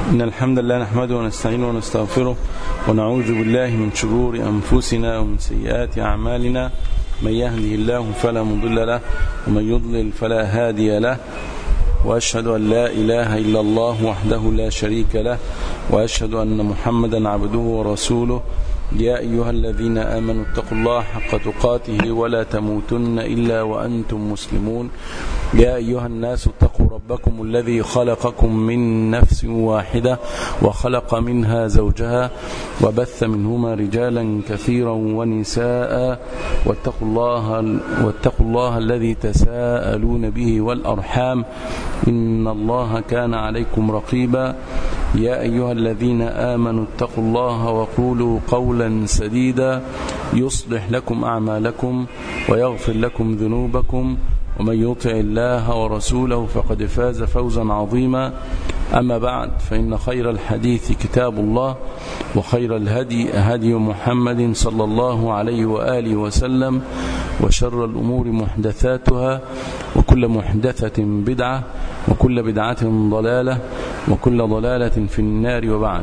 إن الحمد لله نحمده ونستعينه ونستغفره ونعوذ بالله من شرور أنفسنا ومن سيئات أعمالنا من يهده الله فلا مضل له ومن يضلل فلا هادي له وأشهد أن لا إله إلا الله وحده لا شريك له وأشهد أن محمدا عبده ورسوله يا أيها الذين آمنوا اتقوا الله حق تقاته ولا تموتن إلا وأنتم مسلمون يا أيها الناس اتقوا ربكم الذي خلقكم من نفس واحدة وخلق منها زوجها وبث منهما رجالا كثيرا ونساء واتقوا الله, واتقوا الله الذي تساءلون به والأرحام إن الله كان عليكم رقيبا يا أيها الذين آمنوا اتقوا الله وقولوا قولا سديدا يصلح لكم أعمالكم ويغفر لكم ذنوبكم ومن يطع الله ورسوله فقد فاز فوزا عظيما أما بعد فإن خير الحديث كتاب الله وخير الهدي هدي محمد صلى الله عليه وآله وسلم وشر الأمور محدثاتها وكل محدثة بدعة وكل بدعة ضلالة وكل ضلالة في النار وبعد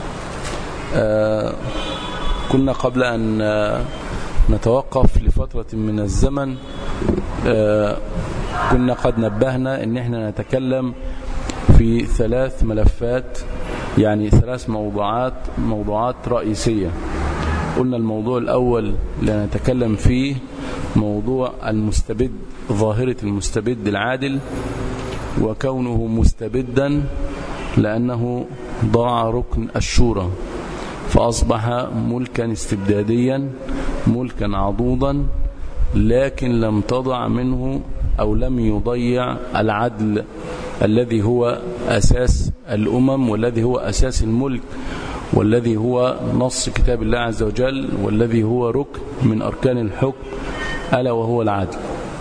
آه كنا قبل أن آه نتوقف لفترة من الزمن آه كنا قد نبهنا ان احنا نتكلم في ثلاث ملفات يعني ثلاث موضوعات موضوعات رئيسية قلنا الموضوع الأول اللي نتكلم فيه موضوع المستبد ظاهرة المستبد العادل وكونه مستبدا لأنه ضاع ركن الشورى فأصبح ملكا استبداديا ملكا عضوضا لكن لم تضع منه أو لم يضيع العدل الذي هو أساس الأمم والذي هو أساس الملك والذي هو نص كتاب الله عز وجل والذي هو ركن من أركان الحكم ألا وهو العدل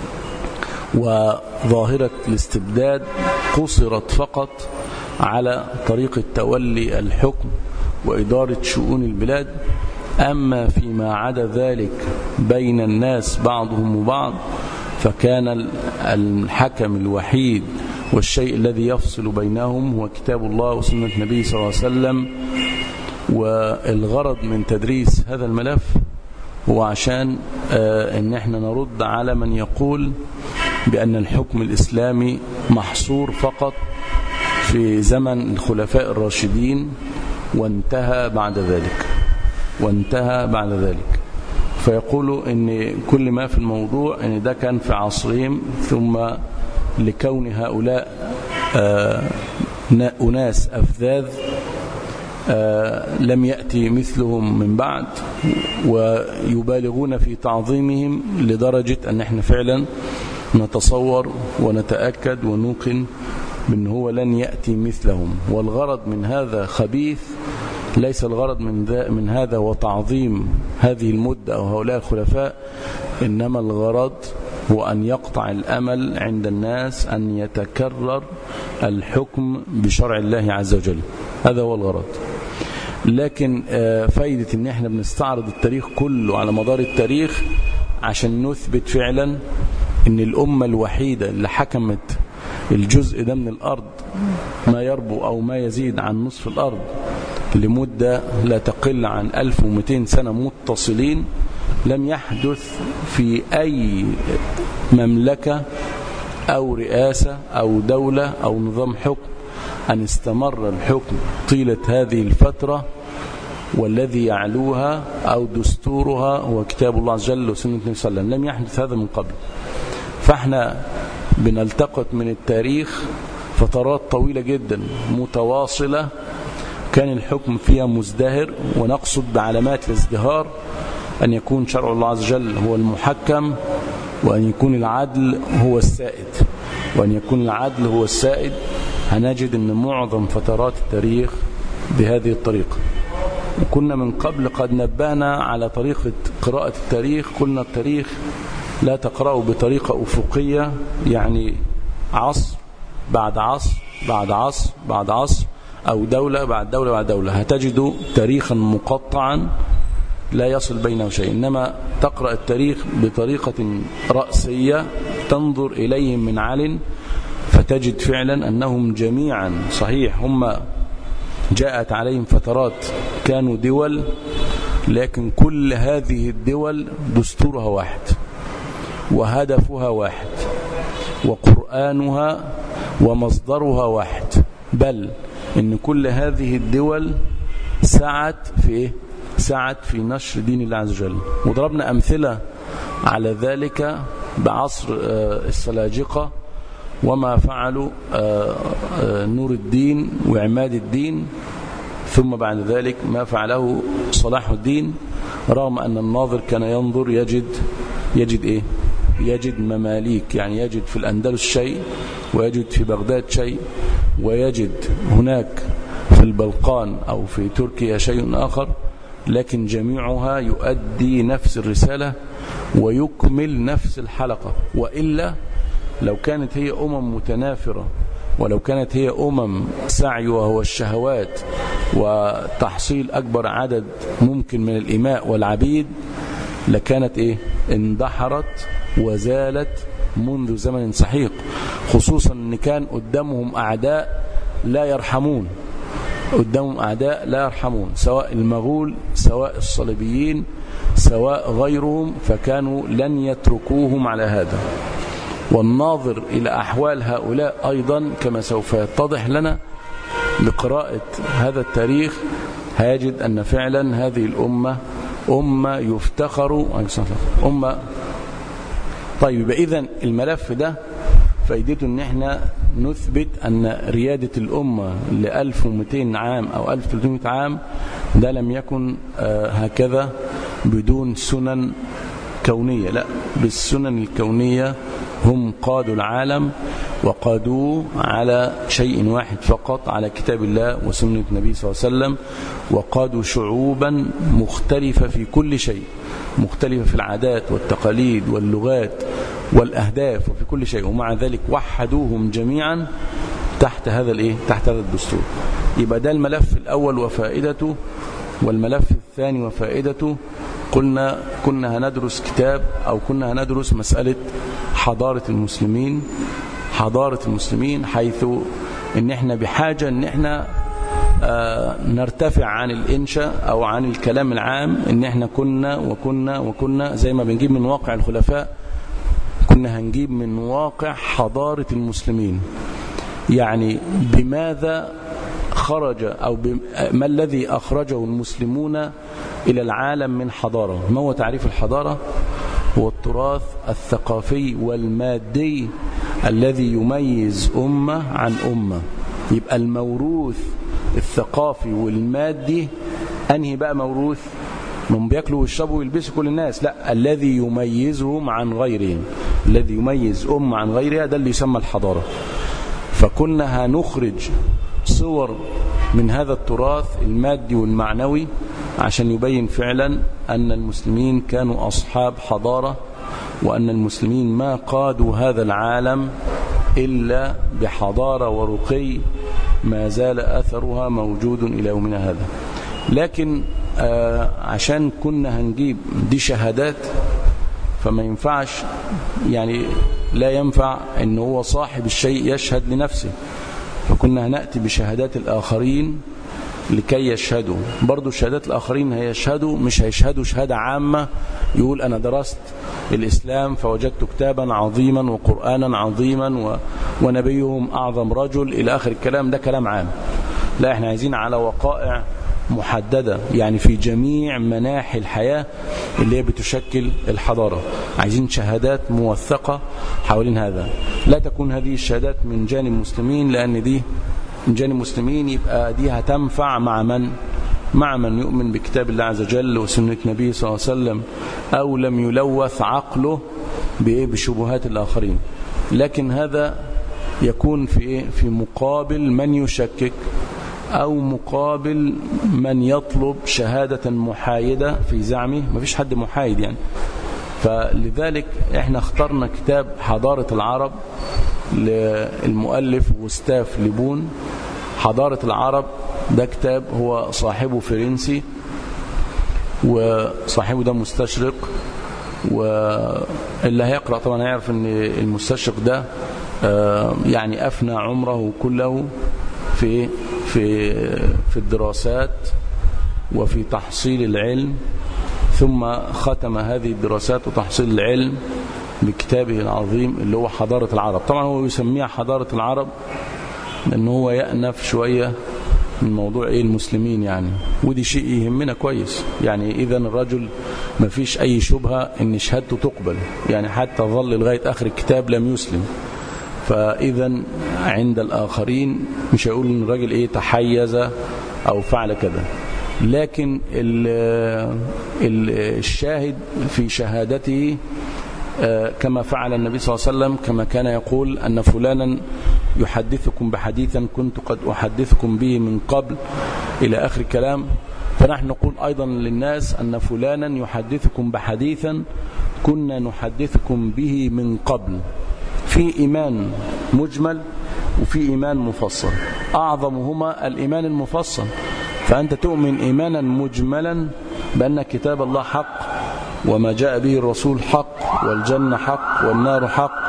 وظاهرة الاستبداد قصرت فقط على طريقة تولي الحكم وإدارة شؤون البلاد أما فيما عدا ذلك بين الناس بعضهم وبعض فكان الحكم الوحيد والشيء الذي يفصل بينهم هو كتاب الله وسنة النبي صلى الله عليه وسلم والغرض من تدريس هذا الملف هو عشان ان احنا نرد على من يقول بأن الحكم الإسلامي محصور فقط في زمن الخلفاء الراشدين وانتهى بعد ذلك وانتهى بعد ذلك فيقولوا ان كل ما في الموضوع ان ده كان في عصرهم ثم لكون هؤلاء آه أناس أفذاذ آه لم يأتي مثلهم من بعد ويبالغون في تعظيمهم لدرجة أن احنا فعلا نتصور ونتأكد ونوقن بأن هو لن يأتي مثلهم والغرض من هذا خبيث ليس الغرض من, ذا من هذا وتعظيم هذه المدة أو هؤلاء الخلفاء إنما الغرض هو أن يقطع الأمل عند الناس أن يتكرر الحكم بشرع الله عز وجل هذا هو الغرض لكن فايدة ان احنا بنستعرض التاريخ كله على مدار التاريخ عشان نثبت فعلا ان الأمة الوحيدة اللي حكمت الجزء ده من الأرض ما يربو أو ما يزيد عن نصف الأرض لمدة لا تقل عن 1200 سنة متصلين لم يحدث في أي مملكة أو رئاسة أو دولة أو نظام حكم أن استمر الحكم طيلة هذه الفترة والذي يعلوها أو دستورها هو كتاب الله عز وجل وسنة النبي صلى الله عليه وسلم لم يحدث هذا من قبل فاحنا بنلتقط من التاريخ فترات طويلة جدا متواصلة كان الحكم فيها مزدهر ونقصد بعلامات الازدهار أن يكون شرع الله عز وجل هو المحكم وأن يكون العدل هو السائد وأن يكون العدل هو السائد هنجد أن معظم فترات التاريخ بهذه الطريقة وكنا من قبل قد نبهنا على طريقة قراءة التاريخ قلنا التاريخ لا تقرأه بطريقة أفقية يعني عصر بعد عصر بعد عصر بعد عصر أو دولة بعد دولة بعد دولة هتجد تاريخا مقطعا لا يصل بينه شيء إنما تقرأ التاريخ بطريقة رأسية تنظر إليهم من عل فتجد فعلا أنهم جميعا صحيح هم جاءت عليهم فترات كانوا دول لكن كل هذه الدول دستورها واحد وهدفها واحد وقرآنها ومصدرها واحد بل ان كل هذه الدول سعت في ايه سعت في نشر دين الله عز وجل وضربنا أمثلة على ذلك بعصر السلاجقة وما فعلوا نور الدين وعماد الدين ثم بعد ذلك ما فعله صلاح الدين رغم أن الناظر كان ينظر يجد يجد إيه يجد مماليك يعني يجد في الأندلس شيء ويجد في بغداد شيء ويجد هناك في البلقان أو في تركيا شيء آخر لكن جميعها يؤدي نفس الرسالة ويكمل نفس الحلقة وإلا لو كانت هي أمم متنافرة ولو كانت هي أمم سعيها هو الشهوات وتحصيل أكبر عدد ممكن من الإماء والعبيد لكانت إيه اندحرت وزالت منذ زمن سحيق خصوصا أن كان قدامهم أعداء لا يرحمون قدامهم أعداء لا يرحمون سواء المغول سواء الصليبيين سواء غيرهم فكانوا لن يتركوهم على هذا والناظر إلى أحوال هؤلاء أيضا كما سوف يتضح لنا بقراءة هذا التاريخ هيجد أن فعلا هذه الأمة أمة يفتخر أمة طيب إذا الملف ده فايدته ان احنا نثبت ان ريادة الامة ل 1200 عام او 1300 عام ده لم يكن هكذا بدون سنن كونية لا بالسنن الكونية هم قادوا العالم وقادوه على شيء واحد فقط على كتاب الله وسنة النبي صلى الله عليه وسلم وقادوا شعوبا مختلفة في كل شيء مختلفة في العادات والتقاليد واللغات والأهداف وفي كل شيء ومع ذلك وحدوهم جميعا تحت هذا الايه تحت هذا الدستور يبقى ده الملف الأول وفائدته والملف الثاني وفائدته قلنا كنا هندرس كتاب أو كنا هندرس مسألة حضارة المسلمين حضارة المسلمين حيث ان احنا بحاجة ان احنا آه نرتفع عن الانشاء او عن الكلام العام ان احنا كنا وكنا وكنا زي ما بنجيب من واقع الخلفاء كنا هنجيب من واقع حضارة المسلمين يعني بماذا خرج أو ما الذي أخرجه المسلمون إلى العالم من حضارة ما هو تعريف الحضارة هو التراث الثقافي والمادي الذي يميز أمة عن أمة يبقى الموروث الثقافي والمادي أنهي بقى موروث من بياكلوا ويشربوا ويلبسوا كل الناس لا الذي يميزهم عن غيرهم الذي يميز أمة عن غيرها ده اللي يسمى الحضارة فكنا هنخرج صور من هذا التراث المادي والمعنوي عشان يبين فعلا أن المسلمين كانوا أصحاب حضارة وأن المسلمين ما قادوا هذا العالم إلا بحضارة ورقي ما زال أثرها موجود إلى يومنا هذا لكن آه عشان كنا هنجيب دي شهادات فما ينفعش يعني لا ينفع ان هو صاحب الشيء يشهد لنفسه فكنا هنأتي بشهادات الآخرين لكي يشهدوا برضو شهادات الآخرين هيشهدوا مش هيشهدوا شهادة عامة يقول أنا درست الإسلام فوجدت كتابا عظيما وقرآنا عظيما و... ونبيهم أعظم رجل إلى آخر الكلام ده كلام عام لا احنا عايزين على وقائع محددة يعني في جميع مناحي الحياة اللي هي بتشكل الحضارة عايزين شهادات موثقة حوالين هذا لا تكون هذه الشهادات من جانب المسلمين لأن دي من جانب المسلمين يبقى دي هتنفع مع من مع من يؤمن بكتاب الله عز وجل وسنة نبيه صلى الله عليه وسلم أو لم يلوث عقله بشبهات الآخرين لكن هذا يكون في إيه؟ في مقابل من يشكك أو مقابل من يطلب شهادة محايدة في زعمه ما فيش حد محايد يعني فلذلك احنا اخترنا كتاب حضارة العرب للمؤلف وستاف لبون حضارة العرب ده كتاب هو صاحبه فرنسي وصاحبه ده مستشرق واللي هيقرأ طبعا هيعرف ان المستشرق ده يعني أفنى عمره كله في في في الدراسات وفي تحصيل العلم ثم ختم هذه الدراسات وتحصيل العلم بكتابه العظيم اللي هو حضارة العرب طبعا هو يسميها حضارة العرب لأنه هو يأنف شوية من موضوع ايه المسلمين يعني ودي شيء يهمنا كويس يعني اذا الرجل ما فيش اي شبهة ان شهادته تقبل يعني حتى ظل لغاية اخر الكتاب لم يسلم فاذا عند الاخرين مش هيقول ان الراجل ايه تحيز او فعل كذا لكن الشاهد في شهادته كما فعل النبي صلى الله عليه وسلم كما كان يقول أن فلانا يحدثكم بحديثا كنت قد أحدثكم به من قبل إلى آخر كلام فنحن نقول أيضا للناس أن فلانا يحدثكم بحديثا كنا نحدثكم به من قبل في إيمان مجمل وفي إيمان مفصل أعظمهما الإيمان المفصل فأنت تؤمن إيمانا مجملا بأن كتاب الله حق وما جاء به الرسول حق والجنة حق والنار حق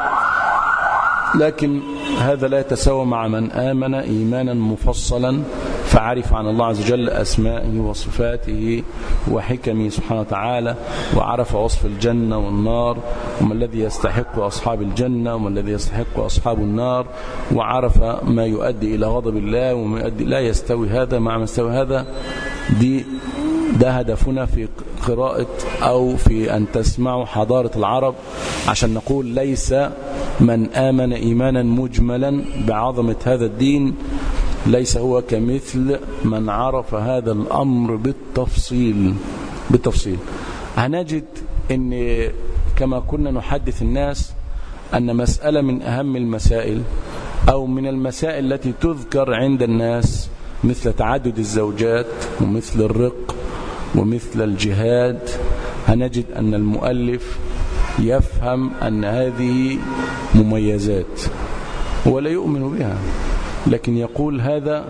لكن هذا لا يتساوى مع من آمن إيمانا مفصلا فعرف عن الله عز وجل أسمائه وصفاته وحكمه سبحانه وتعالى وعرف وصف الجنة والنار وما الذي يستحق أصحاب الجنة وما الذي يستحق أصحاب النار وعرف ما يؤدي إلى غضب الله وما يؤدي لا يستوي هذا مع ما يستوي هذا دي ده هدفنا في قراءة أو في أن تسمعوا حضارة العرب عشان نقول ليس من آمن إيمانا مجملا بعظمة هذا الدين ليس هو كمثل من عرف هذا الأمر بالتفصيل بالتفصيل هنجد أن كما كنا نحدث الناس أن مسألة من أهم المسائل أو من المسائل التي تذكر عند الناس مثل تعدد الزوجات ومثل الرق ومثل الجهاد هنجد أن المؤلف يفهم أن هذه مميزات ولا يؤمن بها لكن يقول هذا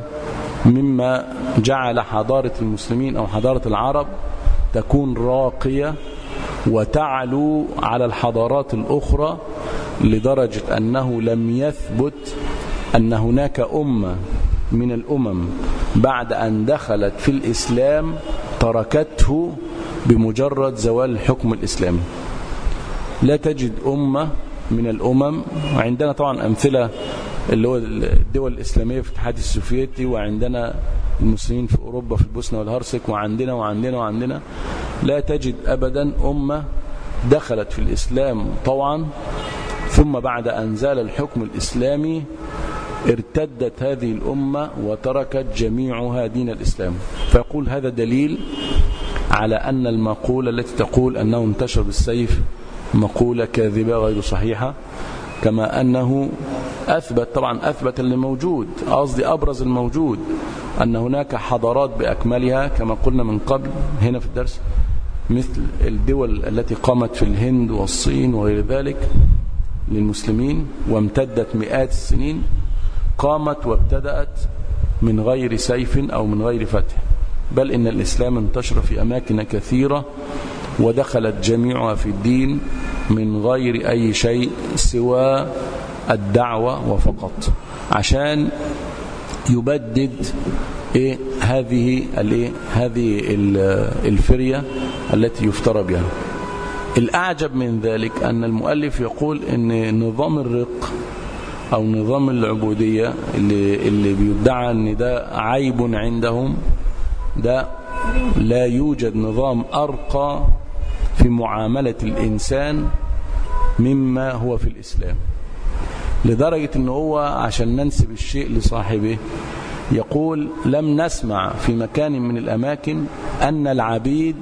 مما جعل حضارة المسلمين أو حضارة العرب تكون راقية وتعلو على الحضارات الأخرى لدرجة أنه لم يثبت أن هناك أمة من الأمم بعد أن دخلت في الإسلام تركته بمجرد زوال الحكم الإسلامي لا تجد أمة من الأمم وعندنا طبعا أمثلة اللي هو الدول الإسلامية في الاتحاد السوفيتي وعندنا المسلمين في أوروبا في البوسنة والهرسك وعندنا وعندنا وعندنا لا تجد أبدا أمة دخلت في الإسلام طوعا ثم بعد أن زال الحكم الإسلامي ارتدت هذه الأمة وتركت جميعها دين الإسلام فيقول هذا دليل على أن المقولة التي تقول أنه انتشر بالسيف مقولة كاذبة غير صحيحة كما أنه أثبت طبعا أثبت اللي موجود قصدي أبرز الموجود أن هناك حضارات بأكملها كما قلنا من قبل هنا في الدرس مثل الدول التي قامت في الهند والصين وغير ذلك للمسلمين وامتدت مئات السنين قامت وابتدأت من غير سيف أو من غير فتح بل إن الإسلام انتشر في أماكن كثيرة ودخلت جميعها في الدين من غير أي شيء سوى الدعوة وفقط عشان يبدد إيه هذه الايه هذه الفرية التي يفترى بها الأعجب من ذلك أن المؤلف يقول أن نظام الرق أو نظام العبودية اللي, اللي بيدعى أن ده عيب عندهم ده لا يوجد نظام أرقى في معاملة الإنسان مما هو في الإسلام لدرجة أنه هو عشان ننسب الشيء لصاحبه يقول لم نسمع في مكان من الأماكن أن العبيد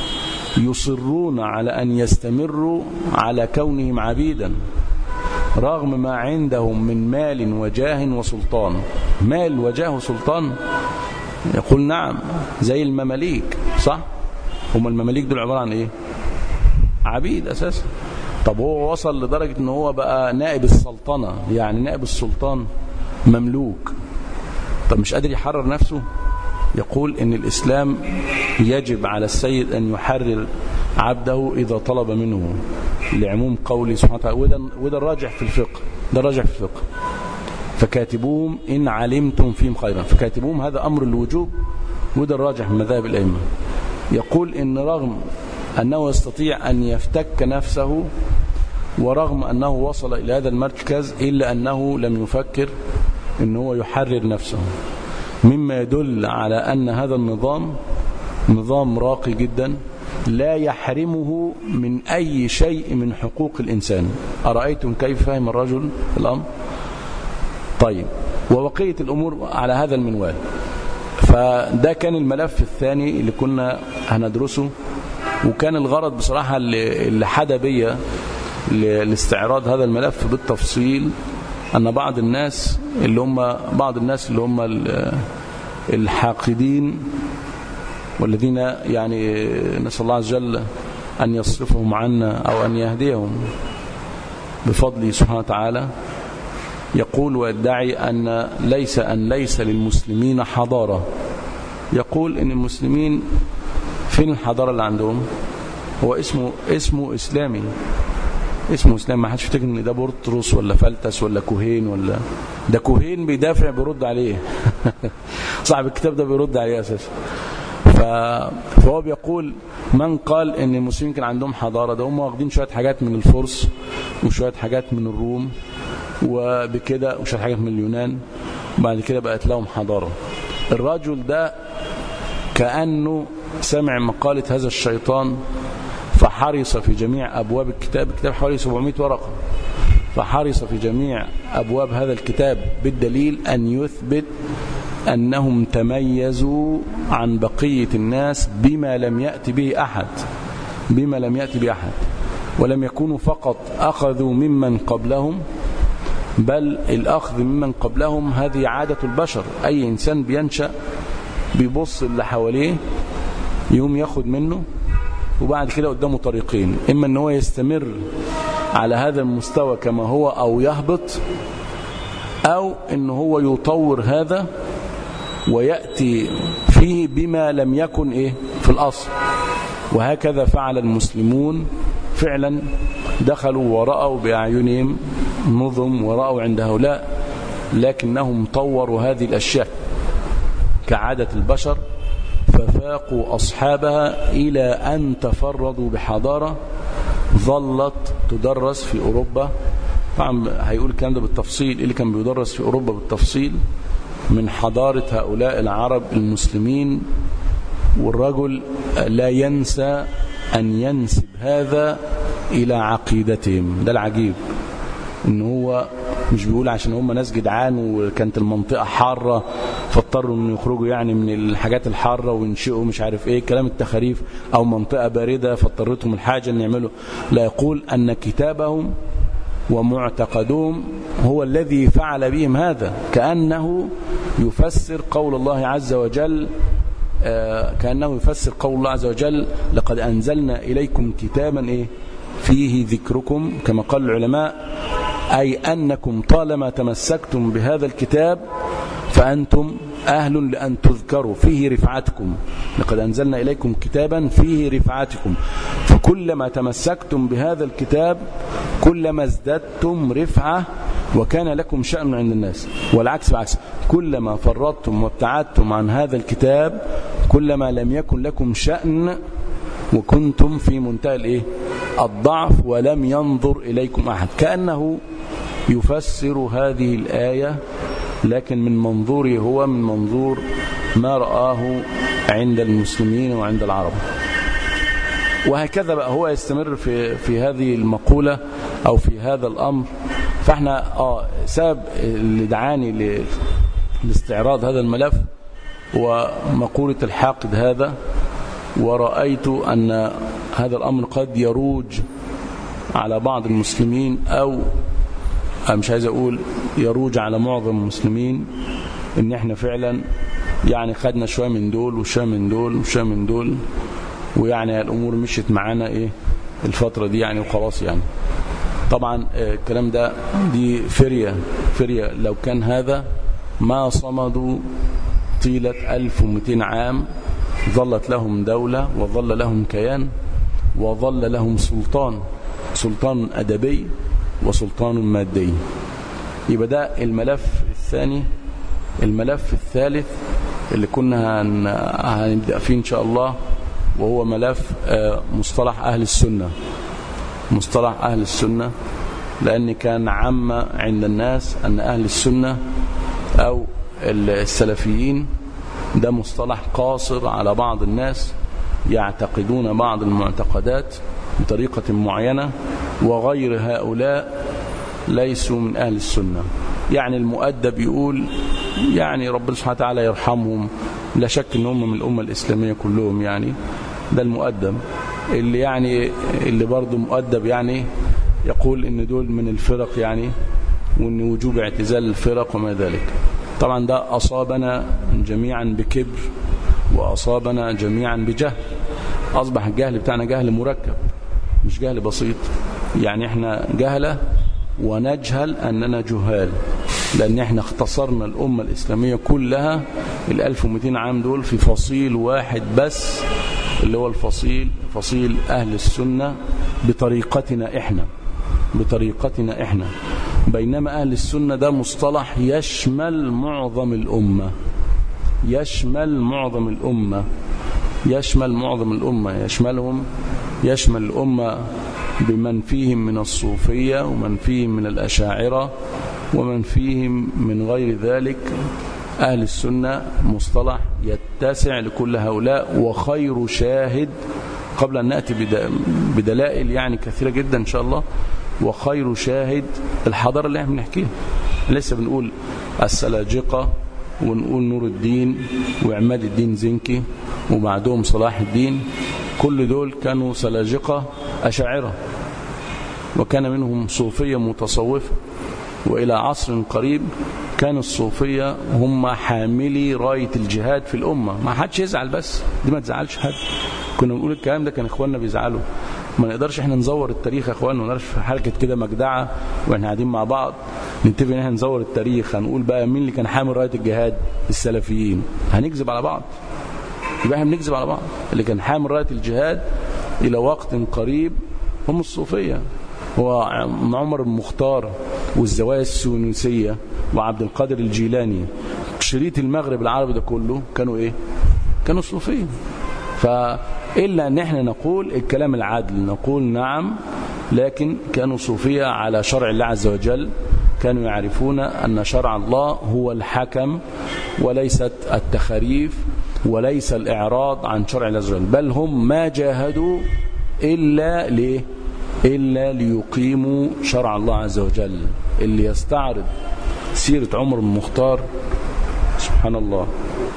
يصرون على أن يستمروا على كونهم عبيدا رغم ما عندهم من مال وجاه وسلطان مال وجاه وسلطان يقول نعم زي المماليك صح هم المماليك دول عبارة عن ايه عبيد اساسا طب هو وصل لدرجة ان هو بقى نائب السلطنة يعني نائب السلطان مملوك طب مش قادر يحرر نفسه يقول ان الاسلام يجب على السيد ان يحرر عبده اذا طلب منه لعموم قوله سبحانه وتعالى وده, وده الراجح في الفقه ده الراجح في الفقه فكاتبوهم إن علمتم فيهم خيرا فكاتبوهم هذا أمر الوجوب وده الراجح من مذاهب الأئمة يقول إن رغم أنه يستطيع أن يفتك نفسه ورغم أنه وصل إلى هذا المركز إلا أنه لم يفكر أنه هو يحرر نفسه مما يدل على أن هذا النظام نظام راقي جدا لا يحرمه من أي شيء من حقوق الإنسان أرأيتم كيف فهم الرجل الأمر طيب وبقية الأمور على هذا المنوال فده كان الملف الثاني اللي كنا هندرسه وكان الغرض بصراحة اللي حدا بيا لاستعراض هذا الملف بالتفصيل أن بعض الناس اللي هم بعض الناس اللي هم الحاقدين والذين يعني نسأل الله عز وجل أن يصرفهم عنا أو أن يهديهم بفضله سبحانه وتعالى يقول ويدعي أن ليس أن ليس للمسلمين حضارة يقول أن المسلمين فين الحضارة اللي عندهم هو اسمه اسمه إسلامي اسمه إسلام ما حدش يفتكر ان ده بطرس ولا فلتس ولا كوهين ولا ده كوهين بيدافع بيرد عليه صاحب الكتاب ده بيرد عليه اساسا فهو بيقول من قال ان المسلمين كان عندهم حضارة ده هم واخدين شوية حاجات من الفرس وشوية حاجات من الروم وبكده وشوية حاجات من اليونان وبعد كده بقت لهم حضارة الرجل ده كأنه سمع مقالة هذا الشيطان فحرص في جميع أبواب الكتاب الكتاب حوالي 700 ورقة فحرص في جميع أبواب هذا الكتاب بالدليل أن يثبت أنهم تميزوا عن بقية الناس بما لم يأتي به أحد بما لم يأتي به أحد ولم يكونوا فقط أخذوا ممن قبلهم بل الأخذ ممن قبلهم هذه عادة البشر أي إنسان بينشأ بيبص اللي حواليه يوم ياخد منه وبعد كده قدامه طريقين إما أن هو يستمر على هذا المستوى كما هو أو يهبط أو أن هو يطور هذا ويأتي فيه بما لم يكن إيه في الأصل وهكذا فعل المسلمون فعلا دخلوا ورأوا بأعينهم نظم ورأوا عند هؤلاء لكنهم طوروا هذه الأشياء كعادة البشر ففاقوا أصحابها إلى أن تفردوا بحضارة ظلت تدرس في أوروبا طبعا هيقول الكلام ده بالتفصيل اللي كان بيدرس في أوروبا بالتفصيل من حضارة هؤلاء العرب المسلمين والرجل لا ينسى أن ينسب هذا إلى عقيدتهم ده العجيب ان هو مش بيقول عشان هم ناس جدعان وكانت المنطقة حارة فاضطروا ان يخرجوا يعني من الحاجات الحارة وينشئوا مش عارف ايه كلام التخاريف او منطقة باردة فاضطرتهم الحاجة ان يعملوا لا يقول ان كتابهم ومعتقدهم هو الذي فعل بهم هذا كأنه يفسر قول الله عز وجل كأنه يفسر قول الله عز وجل لقد أنزلنا إليكم كتابا إيه فيه ذكركم كما قال العلماء أي أنكم طالما تمسكتم بهذا الكتاب فأنتم أهل لأن تذكروا فيه رفعتكم لقد أنزلنا إليكم كتابا فيه رفعتكم فكلما تمسكتم بهذا الكتاب كلما ازددتم رفعة وكان لكم شأن عند الناس والعكس بعكس كلما فرطتم وابتعدتم عن هذا الكتاب كلما لم يكن لكم شأن وكنتم في منتهى الايه الضعف ولم ينظر إليكم أحد كأنه يفسر هذه الآية لكن من منظوره هو من منظور ما رآه عند المسلمين وعند العرب وهكذا بقى هو يستمر في في هذه المقولة أو في هذا الأمر فاحنا اه سبب اللي دعاني لاستعراض هذا الملف ومقولة الحاقد هذا ورأيت أن هذا الأمر قد يروج على بعض المسلمين أو مش عايز أقول يروج على معظم المسلمين إن إحنا فعلا يعني خدنا شوية من دول وشوية من دول وشوية من دول ويعني الأمور مشيت معانا إيه الفترة دي يعني وخلاص يعني طبعا الكلام ده دي فرية فرية لو كان هذا ما صمدوا طيلة 1200 عام ظلت لهم دولة وظل لهم كيان وظل لهم سلطان سلطان أدبي وسلطان مادي يبقى ده الملف الثاني الملف الثالث اللي كنا هنبدأ فيه إن شاء الله وهو ملف مصطلح أهل السنة مصطلح أهل السنة لأن كان عام عند الناس أن أهل السنة أو السلفيين ده مصطلح قاصر على بعض الناس يعتقدون بعض المعتقدات بطريقة معينة وغير هؤلاء ليسوا من أهل السنة يعني المؤدب يقول يعني ربنا سبحانه وتعالى يرحمهم لا شك ان هم من الأمة الإسلامية كلهم يعني ده المؤدب اللي يعني اللي برضه مؤدب يعني يقول ان دول من الفرق يعني وان وجوب اعتزال الفرق وما ذلك طبعا ده أصابنا جميعا بكبر وأصابنا جميعا بجهل أصبح الجهل بتاعنا جهل مركب مش جهل بسيط يعني احنا جهلة ونجهل أننا جهال لأن احنا اختصرنا الأمة الإسلامية كلها ال 1200 عام دول في فصيل واحد بس اللي هو الفصيل فصيل أهل السنة بطريقتنا احنا بطريقتنا احنا بينما أهل السنة ده مصطلح يشمل معظم الأمة يشمل معظم الأمة يشمل معظم الأمة يشملهم يشمل الأمة بمن فيهم من الصوفية ومن فيهم من الأشاعرة ومن فيهم من غير ذلك أهل السنة مصطلح يتسع لكل هؤلاء وخير شاهد قبل أن نأتي بدلائل يعني كثيرة جدا إن شاء الله وخير شاهد الحضارة اللي احنا بنحكيها لسه بنقول السلاجقة ونقول نور الدين وعماد الدين زنكي وبعدهم صلاح الدين كل دول كانوا سلاجقة أشاعرة وكان منهم صوفية متصوفة وإلى عصر قريب كان الصوفية هم حاملي راية الجهاد في الأمة ما حدش يزعل بس دي ما تزعلش حد كنا بنقول الكلام ده كان إخواننا بيزعلوا ما نقدرش احنا نزور التاريخ يا اخوان ما نقدرش في حركه كده مجدعه واحنا قاعدين مع بعض نتفق ان احنا نزور التاريخ هنقول بقى مين اللي كان حامل رايه الجهاد السلفيين هنكذب على بعض يبقى احنا بنكذب على بعض اللي كان حامل رايه الجهاد الى وقت قريب هم الصوفيه هو عمر المختار والزوايا السونسيه وعبد القادر الجيلاني شريط المغرب العربي ده كله كانوا ايه كانوا صوفيه فإلا أن احنا نقول الكلام العادل نقول نعم لكن كانوا صوفية على شرع الله عز وجل كانوا يعرفون أن شرع الله هو الحكم وليست التخريف وليس الإعراض عن شرع الله عز وجل بل هم ما جاهدوا إلا ليه إلا ليقيموا شرع الله عز وجل اللي يستعرض سيرة عمر المختار سبحان الله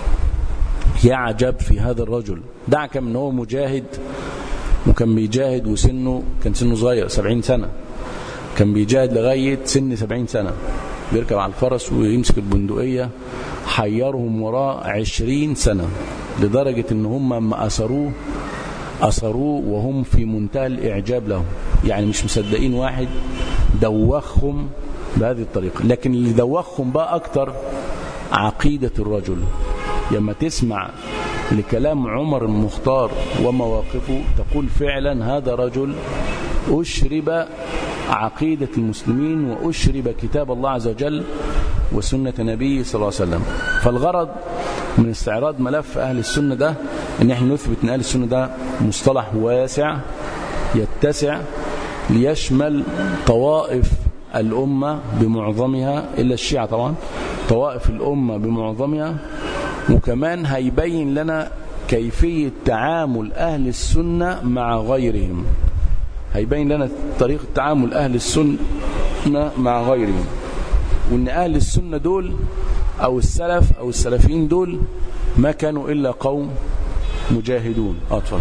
يعجب في هذا الرجل دعك من هو مجاهد وكان بيجاهد وسنه كان سنه صغير سبعين سنة كان بيجاهد لغاية سن سبعين سنة بيركب على الفرس ويمسك البندقية حيرهم وراه عشرين سنة لدرجة ان هم ما أسروه أسروه وهم في منتهى الإعجاب لهم يعني مش مصدقين واحد دوخهم بهذه الطريقة لكن اللي دوخهم بقى أكتر عقيدة الرجل لما تسمع لكلام عمر المختار ومواقفه تقول فعلا هذا رجل أشرب عقيدة المسلمين وأشرب كتاب الله عز وجل وسنة نبيه صلى الله عليه وسلم فالغرض من استعراض ملف أهل السنة ده ان احنا نثبت ان أهل السنة ده مصطلح واسع يتسع ليشمل طوائف الأمة بمعظمها إلا الشيعة طبعا طوائف الأمة بمعظمها وكمان هيبين لنا كيفية تعامل أهل السنة مع غيرهم هيبين لنا طريقة تعامل أهل السنة مع غيرهم وأن أهل السنة دول أو السلف أو السلفيين دول ما كانوا إلا قوم مجاهدون اه اتفضل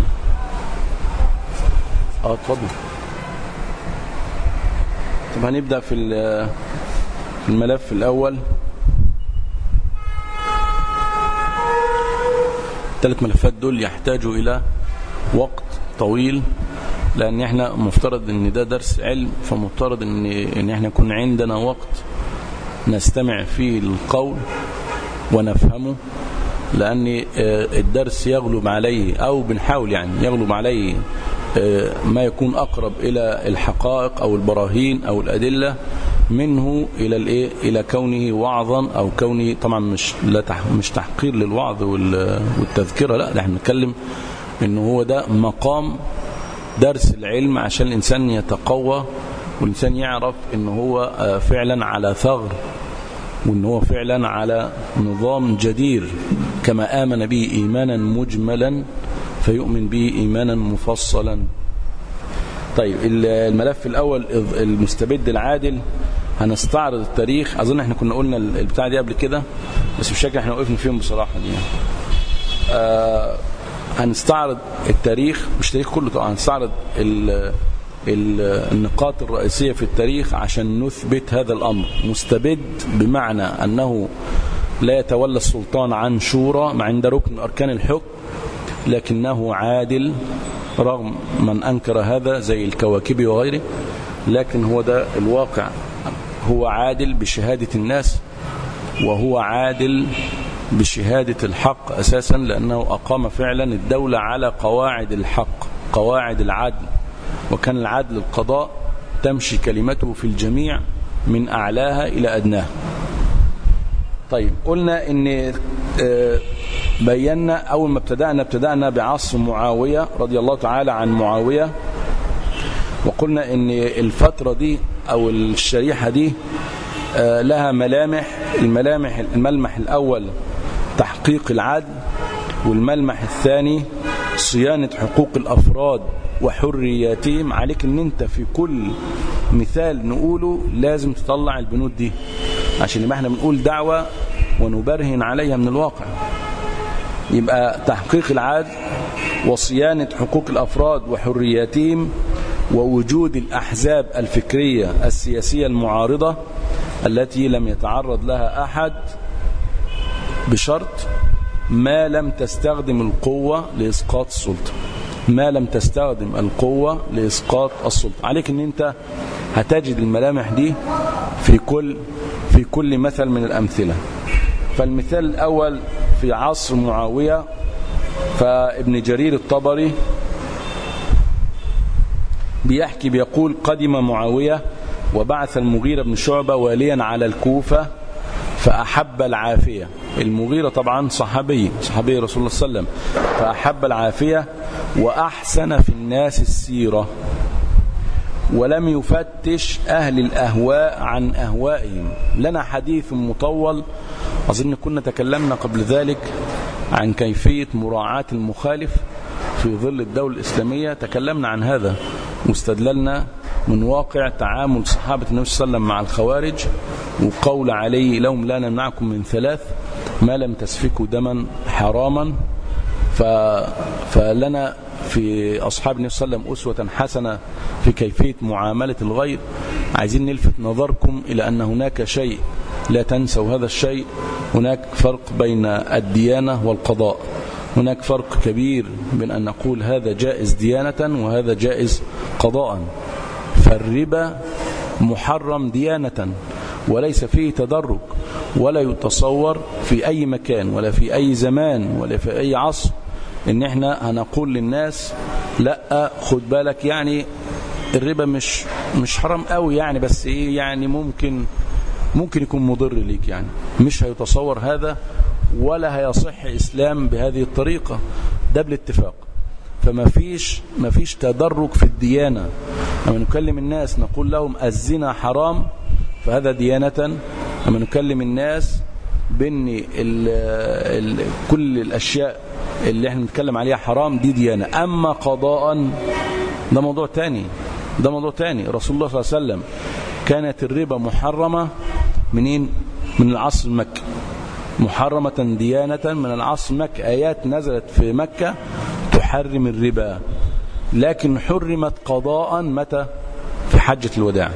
اه اتفضل طب هنبدأ في الملف الأول الثلاث ملفات دول يحتاجوا إلى وقت طويل لأن احنا مفترض ان ده درس علم فمفترض ان, إن احنا يكون عندنا وقت نستمع فيه القول ونفهمه لأن الدرس يغلب عليه أو بنحاول يعني يغلب عليه ما يكون أقرب إلى الحقائق أو البراهين أو الأدلة منه إلى الإيه إلى كونه وعظا أو كونه طبعا مش لا مش تحقير للوعظ والتذكرة لا احنا بنتكلم إنه هو ده مقام درس العلم عشان الإنسان يتقوى والإنسان يعرف إن هو فعلا على ثغر وإن هو فعلا على نظام جدير كما آمن به إيمانا مجملا فيؤمن به إيمانا مفصلا طيب الملف الأول المستبد العادل هنستعرض التاريخ أظن احنا كنا قلنا البتاع دي قبل كده بس مش فاكر احنا وقفنا فيهم بصراحة دي يعني. آه هنستعرض التاريخ مش التاريخ كله طبعا هنستعرض ال النقاط الرئيسية في التاريخ عشان نثبت هذا الأمر مستبد بمعنى أنه لا يتولى السلطان عن شورى مع عند ركن أركان الحكم لكنه عادل رغم من أنكر هذا زي الكواكب وغيره لكن هو ده الواقع هو عادل بشهادة الناس وهو عادل بشهادة الحق أساسا لأنه أقام فعلا الدولة على قواعد الحق قواعد العدل وكان العدل القضاء تمشي كلمته في الجميع من أعلاها إلى أدناها طيب قلنا ان بينا أول ما ابتدأنا ابتدأنا بعصر معاوية رضي الله تعالى عن معاوية وقلنا ان الفترة دي أو الشريحة دي لها ملامح الملامح الملمح الأول تحقيق العدل والملمح الثاني صيانة حقوق الأفراد وحرياتهم عليك ان انت في كل مثال نقوله لازم تطلع البنود دي عشان لما احنا بنقول دعوة ونبرهن عليها من الواقع يبقى تحقيق العدل وصيانة حقوق الأفراد وحرياتهم ووجود الأحزاب الفكرية السياسية المعارضة التي لم يتعرض لها أحد بشرط ما لم تستخدم القوة لإسقاط السلطة ما لم تستخدم القوة لإسقاط السلطة عليك ان انت هتجد الملامح دي في كل في كل مثل من الأمثلة فالمثال الأول في عصر معاوية فابن جرير الطبري بيحكي بيقول قدم معاوية وبعث المغيرة بن شعبة واليا على الكوفة فأحب العافية المغيرة طبعا صحابي صحابي رسول الله صلى الله عليه وسلم فأحب العافية وأحسن في الناس السيرة ولم يفتش أهل الأهواء عن أهوائهم لنا حديث مطول أظن كنا تكلمنا قبل ذلك عن كيفية مراعاة المخالف في ظل الدولة الإسلامية تكلمنا عن هذا واستدللنا من واقع تعامل صحابة النبي صلى الله عليه وسلم مع الخوارج وقول عليه لهم لا نمنعكم من ثلاث ما لم تسفكوا دما حراما ف... فلنا في أصحاب النبي صلى الله عليه وسلم أسوة حسنة في كيفية معاملة الغير عايزين نلفت نظركم إلى أن هناك شيء لا تنسوا هذا الشيء هناك فرق بين الديانة والقضاء هناك فرق كبير بين أن نقول هذا جائز ديانة وهذا جائز قضاء فالربا محرم ديانة وليس فيه تدرج ولا يتصور في أي مكان ولا في أي زمان ولا في أي عصر ان احنا هنقول للناس لا خد بالك يعني الربا مش مش حرام قوي يعني بس ايه يعني ممكن ممكن يكون مضر ليك يعني مش هيتصور هذا ولا هيصح اسلام بهذه الطريقة ده بالاتفاق فما فيش ما فيش تدرج في الديانة لما نكلم الناس نقول لهم الزنا حرام فهذا ديانة لما نكلم الناس بان ال ال كل الاشياء اللي احنا بنتكلم عليها حرام دي ديانة اما قضاء ده موضوع تاني ده موضوع تاني رسول الله صلى الله عليه وسلم كانت الربا محرمة منين من العصر المكي محرمة ديانة من العصر المكي آيات نزلت في مكة تحرم الربا لكن حرمت قضاء متى في حجة الوداع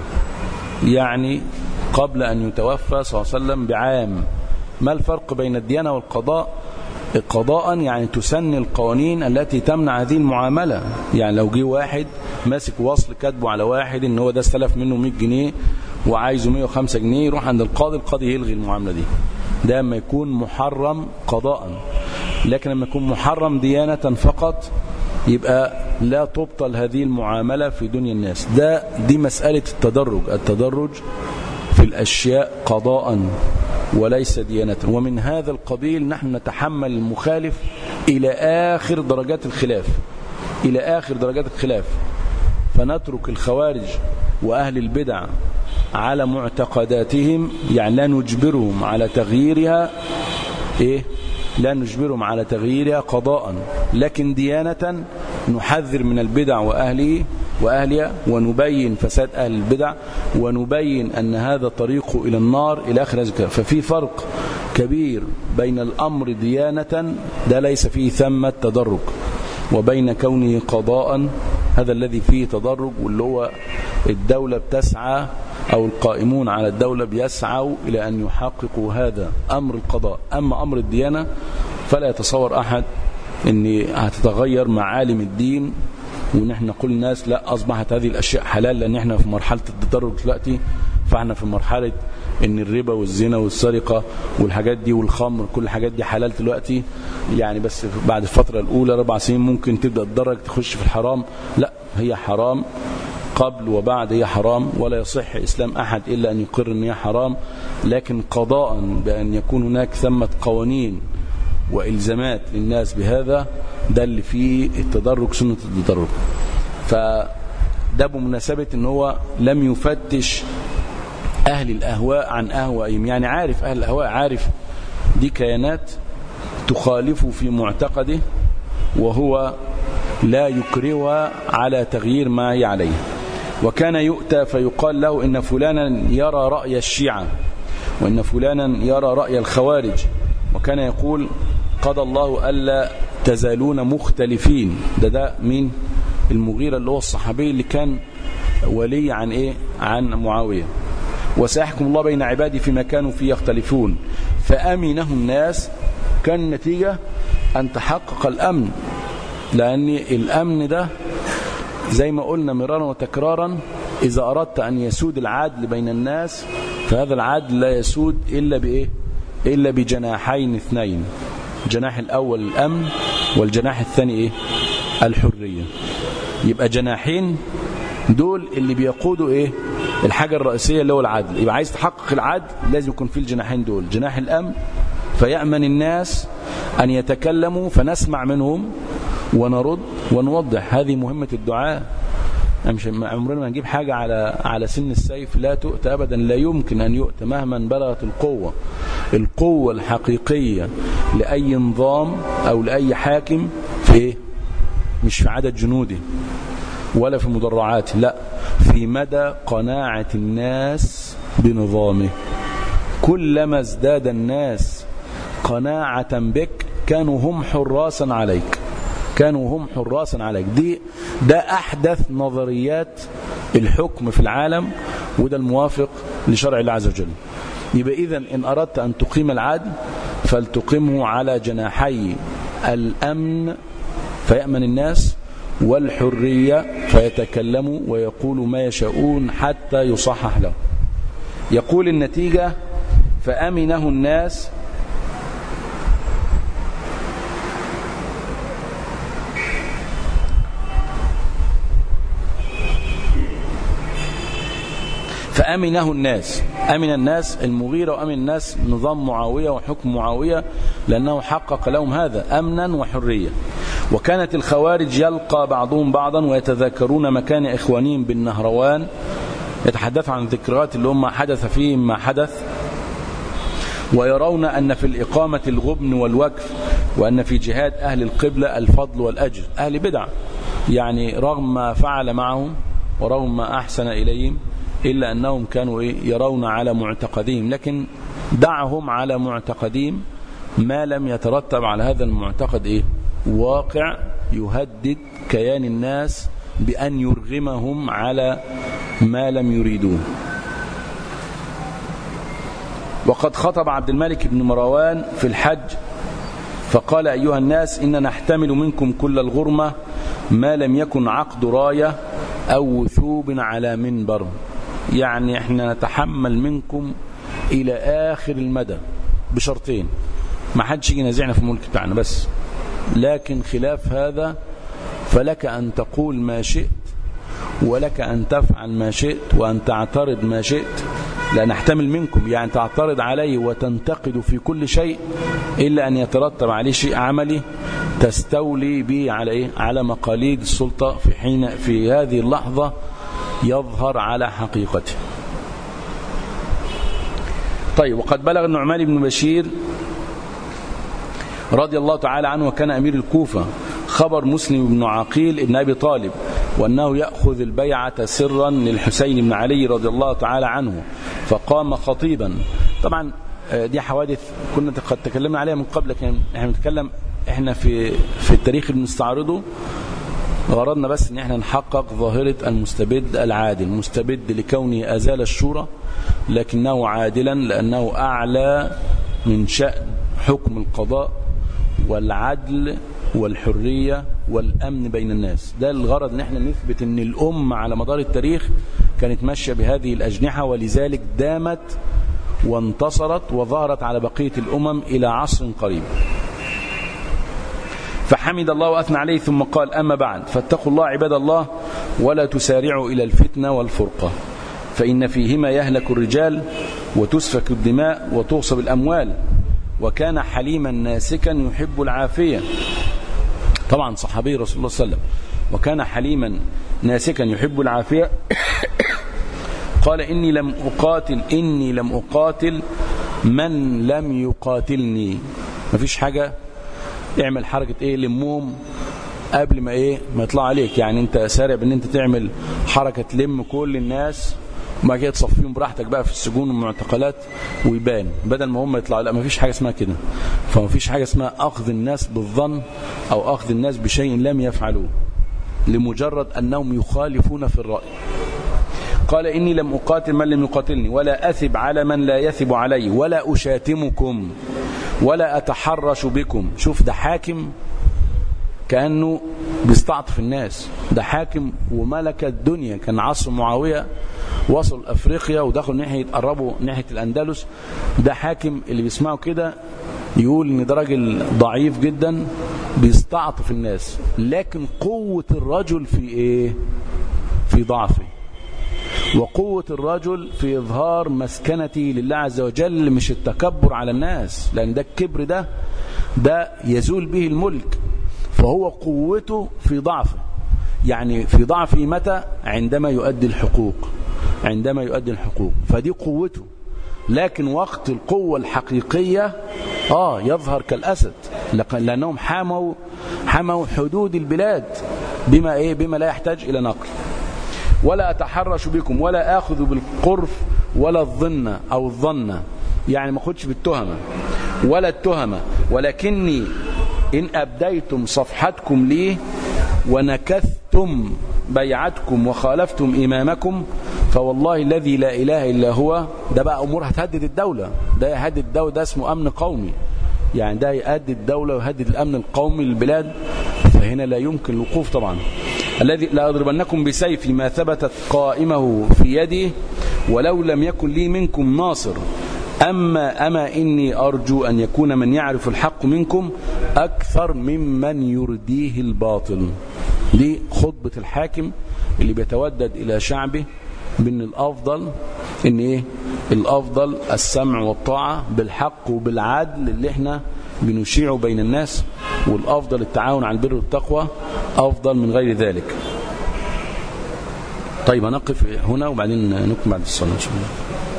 يعني قبل أن يتوفى صلى الله عليه وسلم بعام ما الفرق بين الديانة والقضاء قضاء يعني تسن القوانين التي تمنع هذه المعاملة يعني لو جه واحد ماسك وصل كاتبه على واحد ان هو ده استلف منه 100 جنيه وعايزه 105 جنيه يروح عند القاضي القاضي يلغي المعاملة دي ده لما يكون محرم قضاء لكن لما يكون محرم ديانة فقط يبقى لا تبطل هذه المعاملة في دنيا الناس ده دي مسألة التدرج التدرج في الأشياء قضاء وليس ديانة ومن هذا القبيل نحن نتحمل المخالف إلى آخر درجات الخلاف إلى آخر درجات الخلاف فنترك الخوارج وأهل البدع على معتقداتهم يعني لا نجبرهم على تغييرها إيه لا نجبرهم على تغييرها قضاء لكن ديانة نحذر من البدع وأهله وأهلها ونبين فساد أهل البدع ونبين أن هذا طريق إلى النار إلى آخر ففي فرق كبير بين الأمر ديانة ده ليس فيه ثمة تدرج وبين كونه قضاء هذا الذي فيه تدرج واللي هو الدولة بتسعى أو القائمون على الدولة بيسعوا إلى أن يحققوا هذا أمر القضاء أما أمر الديانة فلا يتصور أحد أن هتتغير معالم الدين ونحن نقول الناس لا أصبحت هذه الأشياء حلال لأن احنا في مرحلة التدرج دلوقتي فاحنا في مرحلة ان الربا والزنا والسرقة والحاجات دي والخمر كل الحاجات دي حلال دلوقتي يعني بس بعد الفترة الأولى ربع سنين ممكن تبدأ تدرج تخش في الحرام لا هي حرام قبل وبعد هي حرام ولا يصح إسلام أحد إلا أن يقر أن هي حرام لكن قضاء بأن يكون هناك ثمة قوانين وإلزامات للناس بهذا ده اللي فيه التدرج سنة التدرج فده بمناسبة ان هو لم يفتش أهل الأهواء عن أهوائهم يعني عارف أهل الأهواء عارف دي كيانات تخالف في معتقده وهو لا يكرهها على تغيير ما هي عليه وكان يؤتى فيقال له إن فلانا يرى رأي الشيعة وإن فلانا يرى رأي الخوارج وكان يقول قضى الله ألا تزالون مختلفين ده ده مين المغيرة اللي هو الصحابي اللي كان ولي عن إيه عن معاوية وسيحكم الله بين عبادي فيما كانوا فيه يختلفون فأمنه الناس كان النتيجة أن تحقق الأمن لأن الأمن ده زي ما قلنا مرارا وتكرارا إذا أردت أن يسود العدل بين الناس فهذا العدل لا يسود إلا بإيه إلا بجناحين اثنين الجناح الأول الأمن والجناح الثاني إيه الحرية يبقى جناحين دول اللي بيقودوا إيه الحاجة الرئيسية اللي هو العدل يبقى عايز تحقق العدل لازم يكون في الجناحين دول جناح الأمن فيأمن الناس أن يتكلموا فنسمع منهم ونرد ونوضح هذه مهمة الدعاء مش عمرنا ما نجيب حاجة على على سن السيف لا تؤتى أبدا لا يمكن أن يؤتى مهما بلغت القوة القوة الحقيقية لأي نظام أو لأي حاكم في إيه؟ مش في عدد جنوده ولا في مدرعاته لا في مدى قناعة الناس بنظامه كلما ازداد الناس قناعة بك كانوا هم حراسا عليك كانوا هم حراسا عليك دي ده أحدث نظريات الحكم في العالم وده الموافق لشرع الله عز وجل يبقى إذا إن أردت أن تقيم العدل فلتقيمه على جناحي الأمن فيأمن الناس والحرية فيتكلموا ويقولوا ما يشاءون حتى يصحح له يقول النتيجة فأمنه الناس فأمنه الناس أمن الناس المغيرة وأمن الناس نظام معاوية وحكم معاوية لأنه حقق لهم هذا أمنا وحرية وكانت الخوارج يلقى بعضهم بعضا ويتذاكرون مكان إخوانهم بالنهروان يتحدث عن ذكريات اللي هم حدث فيهم ما حدث ويرون أن في الإقامة الغبن والوقف وأن في جهاد أهل القبلة الفضل والأجر أهل بدع يعني رغم ما فعل معهم ورغم ما أحسن إليهم إلا أنهم كانوا يرون على معتقدهم لكن دعهم على معتقدهم ما لم يترتب على هذا المعتقد إيه واقع يهدد كيان الناس بأن يرغمهم على ما لم يريدوه وقد خطب عبد الملك بن مروان في الحج فقال أيها الناس إن نحتمل منكم كل الغرمة ما لم يكن عقد راية أو وثوب على منبر يعني احنا نتحمل منكم إلى آخر المدى بشرطين ما حدش يجي نازعنا في الملك بتاعنا بس لكن خلاف هذا فلك أن تقول ما شئت ولك أن تفعل ما شئت وأن تعترض ما شئت لا نحتمل منكم يعني تعترض عليه وتنتقد في كل شيء إلا أن يترتب عليه شيء عملي تستولي به على إيه؟ على مقاليد السلطة في حين في هذه اللحظة يظهر على حقيقته طيب وقد بلغ النعمان بن بشير رضي الله تعالى عنه وكان أمير الكوفة خبر مسلم بن عقيل بن أبي طالب وأنه يأخذ البيعة سرا للحسين بن علي رضي الله تعالى عنه فقام خطيبا طبعا دي حوادث كنا قد تكلمنا عليها من قبل لكن احنا بنتكلم احنا في في التاريخ اللي بنستعرضه غرضنا بس ان احنا نحقق ظاهرة المستبد العادل مستبد لكونه ازال الشورى لكنه عادلا لانه اعلى من شأن حكم القضاء والعدل والحرية والأمن بين الناس ده الغرض ان احنا نثبت ان الأمة على مدار التاريخ كانت ماشية بهذه الأجنحة ولذلك دامت وانتصرت وظهرت على بقية الأمم إلى عصر قريب فحمد الله وأثنى عليه ثم قال أما بعد فاتقوا الله عباد الله ولا تسارعوا إلى الفتنة والفرقة فإن فيهما يهلك الرجال وتسفك الدماء وتغصب الأموال وكان حليما ناسكا يحب العافية طبعا صحابي رسول الله صلى الله عليه وسلم وكان حليما ناسكا يحب العافية قال إني لم أقاتل إني لم أقاتل من لم يقاتلني مفيش حاجة اعمل حركة ايه لمهم قبل ما ايه ما يطلع عليك يعني انت سارع بان انت تعمل حركة تلم كل الناس وما كده تصفيهم براحتك بقى في السجون والمعتقلات ويبان بدل ما هم يطلعوا لا ما فيش حاجة اسمها كده فما فيش حاجة اسمها أخذ الناس بالظن أو أخذ الناس بشيء لم يفعلوه لمجرد أنهم يخالفون في الرأي قال إني لم أقاتل من لم يقاتلني ولا أثب على من لا يثب علي ولا أشاتمكم ولا أتحرش بكم شوف ده حاكم كأنه بيستعطف الناس ده حاكم وملك الدنيا كان عصر معاوية وصل أفريقيا ودخلوا ناحية قربوا ناحية الأندلس ده حاكم اللي بيسمعوا كده يقول ان ده راجل ضعيف جدا بيستعطف الناس لكن قوة الرجل في ايه في ضعفه وقوة الرجل في إظهار مسكنته لله عز وجل مش التكبر على الناس لأن ده الكبر ده ده يزول به الملك فهو قوته في ضعفه يعني في ضعفه متى عندما يؤدي الحقوق عندما يؤدي الحقوق فدي قوته لكن وقت القوة الحقيقية آه يظهر كالأسد لأنهم حموا حموا حدود البلاد بما إيه بما لا يحتاج إلى نقل ولا أتحرش بكم ولا آخذ بالقرف ولا الظن أو الظن يعني ما أخدش بالتهمة ولا التهمة ولكني إن أبديتم صفحتكم لي ونكثتم بيعتكم وخالفتم إمامكم فوالله الذي لا إله إلا هو ده بقى أمور هتهدد الدولة ده يهدد الدولة ده اسمه أمن قومي يعني ده يهدد الدولة ويهدد الأمن القومي للبلاد فهنا لا يمكن الوقوف طبعا الذي لا أضربنكم بسيفي ما ثبتت قائمه في يدي ولو لم يكن لي منكم ناصر أما أما إني أرجو أن يكون من يعرف الحق منكم أكثر ممن يرديه الباطل دي خطبة الحاكم اللي بيتودد إلى شعبه من الأفضل إن إيه الأفضل السمع والطاعة بالحق وبالعدل اللي احنا بنشيعه بين الناس والأفضل التعاون على البر والتقوى أفضل من غير ذلك طيب هنقف هنا وبعدين نكمل بعد الصلاة إن شاء الله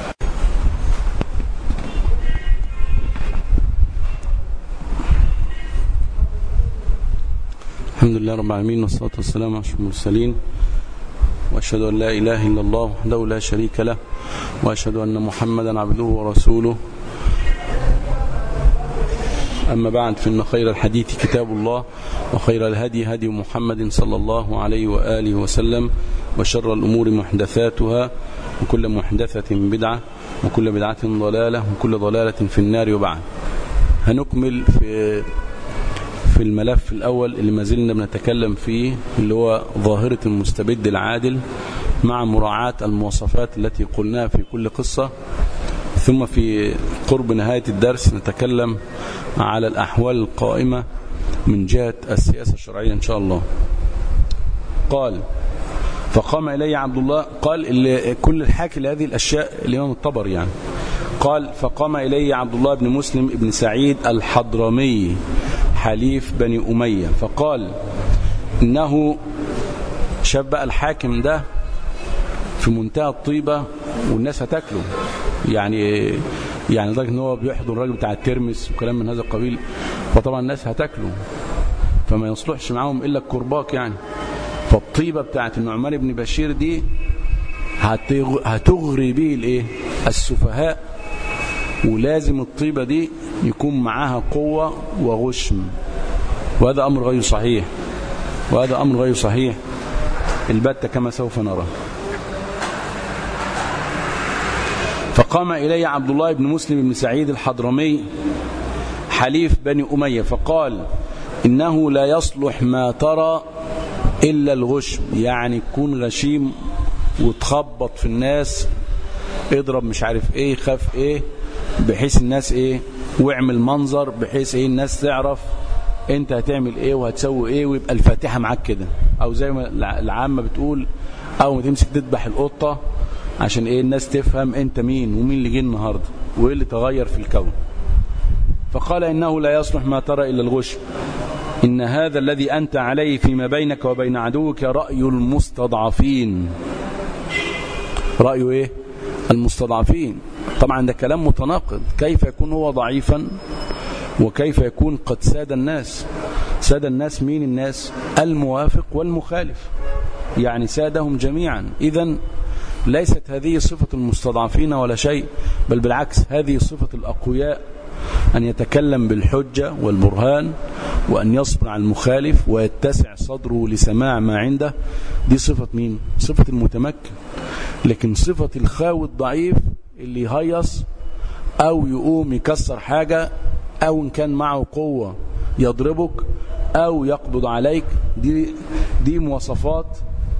الحمد لله رب العالمين والصلاة والسلام على المرسلين وأشهد أن لا إله إلا الله وحده لا شريك له وأشهد أن محمدا عبده ورسوله أما بعد فإن خير الحديث كتاب الله وخير الهدي هدي محمد صلى الله عليه وآله وسلم وشر الأمور محدثاتها وكل محدثة بدعة وكل بدعة ضلالة وكل ضلالة في النار وبعد هنكمل في في الملف الأول اللي ما زلنا بنتكلم فيه اللي هو ظاهرة المستبد العادل مع مراعاة المواصفات التي قلناها في كل قصة ثم في قرب نهاية الدرس نتكلم على الأحوال القائمة من جهة السياسة الشرعية إن شاء الله قال فقام إلي عبد الله قال اللي كل الحاكي لهذه الأشياء الإمام الطبري يعني قال فقام إلي عبد الله بن مسلم بن سعيد الحضرمي حليف بني أمية فقال إنه شاب الحاكم ده في منتهى الطيبة والناس هتاكله يعني يعني لدرجه ان هو بيحضر الراجل بتاع الترمس وكلام من هذا القبيل فطبعا الناس هتاكله فما يصلحش معاهم الا الكرباك يعني فالطيبه بتاعت النعمان بن بشير دي هتغري به الايه السفهاء ولازم الطيبه دي يكون معاها قوه وغشم وهذا امر غير صحيح وهذا امر غير صحيح البتة كما سوف نرى فقام إلي عبد الله بن مسلم بن سعيد الحضرمي حليف بني أمية فقال إنه لا يصلح ما ترى إلا الغشم يعني تكون غشيم وتخبط في الناس اضرب مش عارف ايه خاف ايه بحيث الناس ايه واعمل منظر بحيث ايه الناس تعرف انت هتعمل ايه وهتسوي ايه ويبقى الفاتحة معاك كده او زي ما العامة بتقول او ما تمسك تذبح القطة عشان ايه الناس تفهم انت مين ومين اللي جه النهارده وايه اللي تغير في الكون فقال انه لا يصلح ما ترى الا الغش ان هذا الذي انت عليه فيما بينك وبين عدوك راي المستضعفين راي ايه المستضعفين طبعا ده كلام متناقض كيف يكون هو ضعيفا وكيف يكون قد ساد الناس ساد الناس مين الناس الموافق والمخالف يعني سادهم جميعا اذا ليست هذه صفة المستضعفين ولا شيء بل بالعكس هذه صفة الأقوياء أن يتكلم بالحجة والبرهان وأن يصبر على المخالف ويتسع صدره لسماع ما عنده دي صفة مين؟ صفة المتمكن لكن صفة الخاوي الضعيف اللي يهيص أو يقوم يكسر حاجة أو إن كان معه قوة يضربك أو يقبض عليك دي, دي مواصفات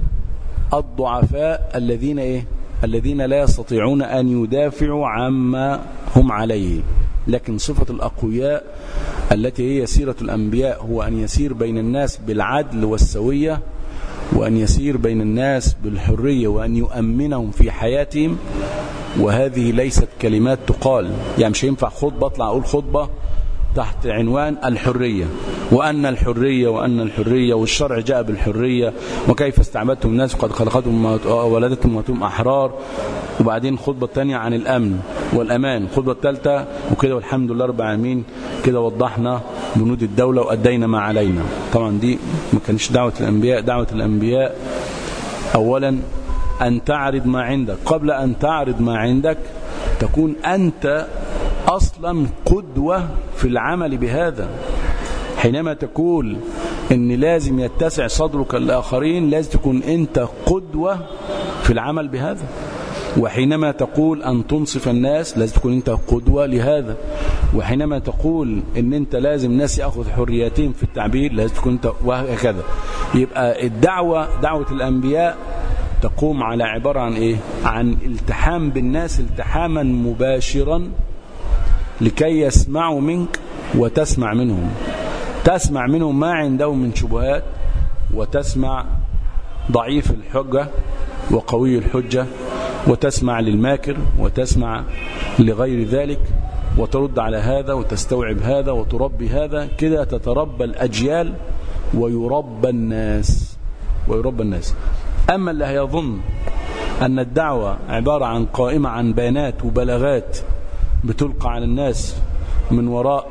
الضعفاء الذين إيه؟ الذين لا يستطيعون أن يدافعوا عما هم عليه لكن صفة الأقوياء التي هي سيرة الأنبياء هو أن يسير بين الناس بالعدل والسوية وأن يسير بين الناس بالحرية وأن يؤمنهم في حياتهم وهذه ليست كلمات تقال يعني مش ينفع خطبة أطلع أقول خطبة تحت عنوان الحرية وأن الحرية وأن الحرية والشرع جاء بالحرية وكيف استعبدتم الناس قد خلقتهم ولدتهم وأنتم أحرار وبعدين خطبة تانية عن الأمن والأمان خطبة الثالثة وكده والحمد لله رب العالمين كده وضحنا بنود الدولة وأدينا ما علينا طبعا دي ما كانش دعوة الأنبياء دعوة الأنبياء أولا أن تعرض ما عندك قبل أن تعرض ما عندك تكون أنت أصلا قدوة في العمل بهذا حينما تقول ان لازم يتسع صدرك الآخرين لازم تكون أنت قدوة في العمل بهذا وحينما تقول أن تنصف الناس لازم تكون أنت قدوة لهذا وحينما تقول أن أنت لازم ناس يأخذ حرياتهم في التعبير لازم تكون أنت وهكذا يبقى الدعوة دعوة الأنبياء تقوم على عبارة عن إيه عن التحام بالناس التحاما مباشرا لكي يسمعوا منك وتسمع منهم تسمع منهم ما عندهم من شبهات وتسمع ضعيف الحجة وقوي الحجة وتسمع للماكر وتسمع لغير ذلك وترد على هذا وتستوعب هذا وتربي هذا كده تتربى الأجيال ويربى الناس ويربى الناس أما اللي هيظن أن الدعوة عبارة عن قائمة عن بيانات وبلاغات بتلقى على الناس من وراء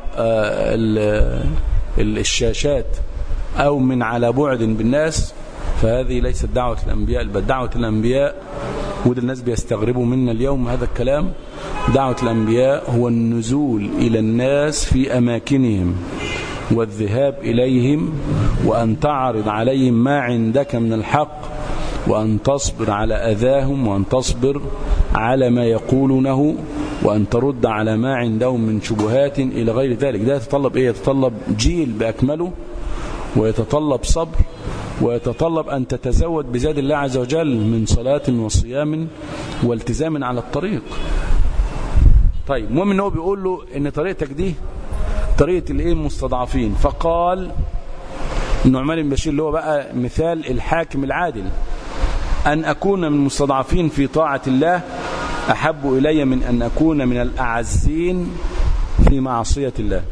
الشاشات أو من على بعد بالناس فهذه ليست دعوة الأنبياء بل دعوة الأنبياء وده الناس بيستغربوا منا اليوم هذا الكلام دعوة الأنبياء هو النزول إلى الناس في أماكنهم والذهاب إليهم وأن تعرض عليهم ما عندك من الحق وأن تصبر على أذاهم وأن تصبر على ما يقولونه وأن ترد على ما عندهم من شبهات إلى غير ذلك ده يتطلب إيه يتطلب جيل بأكمله ويتطلب صبر ويتطلب أن تتزود بزاد الله عز وجل من صلاة وصيام والتزام على الطريق طيب المهم ان هو بيقول له ان طريقتك دي طريقة الايه المستضعفين فقال النعمان بن بشير اللي هو بقى مثال الحاكم العادل أن أكون من المستضعفين في طاعة الله أحب إلي من أن أكون من الأعزين في معصية الله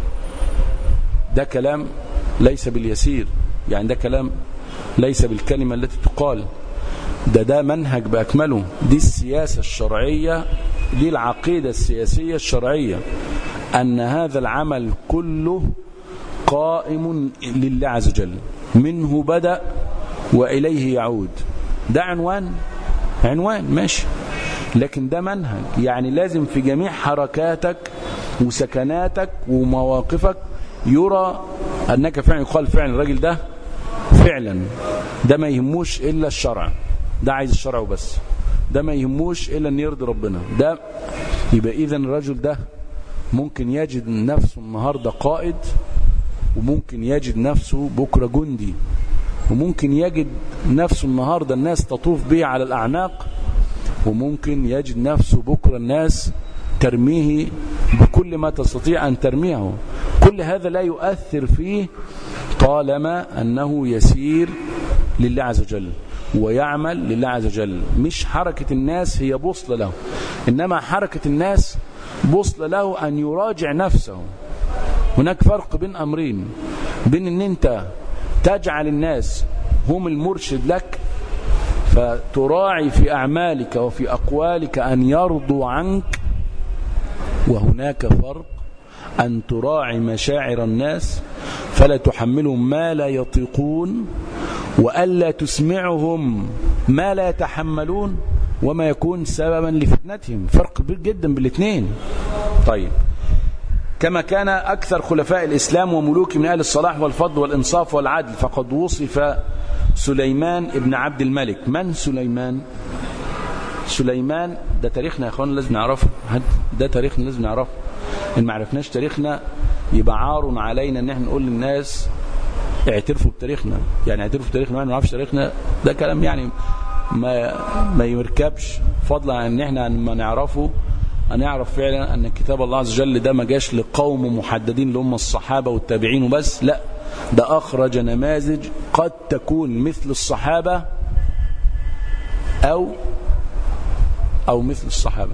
ده كلام ليس باليسير يعني ده كلام ليس بالكلمة التي تقال ده ده منهج بأكمله دي السياسة الشرعية دي العقيدة السياسية الشرعية أن هذا العمل كله قائم لله عز وجل منه بدأ وإليه يعود ده عنوان عنوان ماشي لكن ده منهج يعني لازم في جميع حركاتك وسكناتك ومواقفك يرى أنك فعلا يقال فعلا الراجل ده فعلا ده ما يهموش إلا الشرع ده عايز الشرع وبس ده ما يهموش إلا أن يرضي ربنا ده يبقى إذا الرجل ده ممكن يجد نفسه النهاردة قائد وممكن يجد نفسه بكرة جندي وممكن يجد نفسه النهاردة الناس تطوف به على الأعناق وممكن يجد نفسه بكرة الناس ترميه بكل ما تستطيع أن ترميه كل هذا لا يؤثر فيه طالما أنه يسير لله عز وجل ويعمل لله عز وجل مش حركة الناس هي بوصلة له إنما حركة الناس بوصلة له أن يراجع نفسه هناك فرق بين أمرين بين أن أنت تجعل الناس هم المرشد لك فتراعي في أعمالك وفي أقوالك أن يرضوا عنك وهناك فرق أن تراعي مشاعر الناس فلا تحملهم ما لا يطيقون وألا تسمعهم ما لا يتحملون وما يكون سببا لفتنتهم فرق كبير جدا بالاثنين طيب كما كان أكثر خلفاء الإسلام وملوك من أهل الصلاح والفضل والإنصاف والعدل فقد وصف سليمان ابن عبد الملك من سليمان سليمان ده تاريخنا يا اخوان لازم نعرفه ده تاريخنا لازم نعرفه ان ما عرفناش تاريخنا يبقى عار علينا ان احنا نقول للناس اعترفوا بتاريخنا يعني اعترفوا بتاريخنا ما نعرفش تاريخنا ده كلام يعني ما ما يركبش فضلا عن ان احنا ما نعرفه هنعرف فعلا ان كتاب الله عز وجل ده ما جاش لقوم محددين اللي هم الصحابه والتابعين وبس لا ده اخرج نماذج قد تكون مثل الصحابه او او مثل الصحابه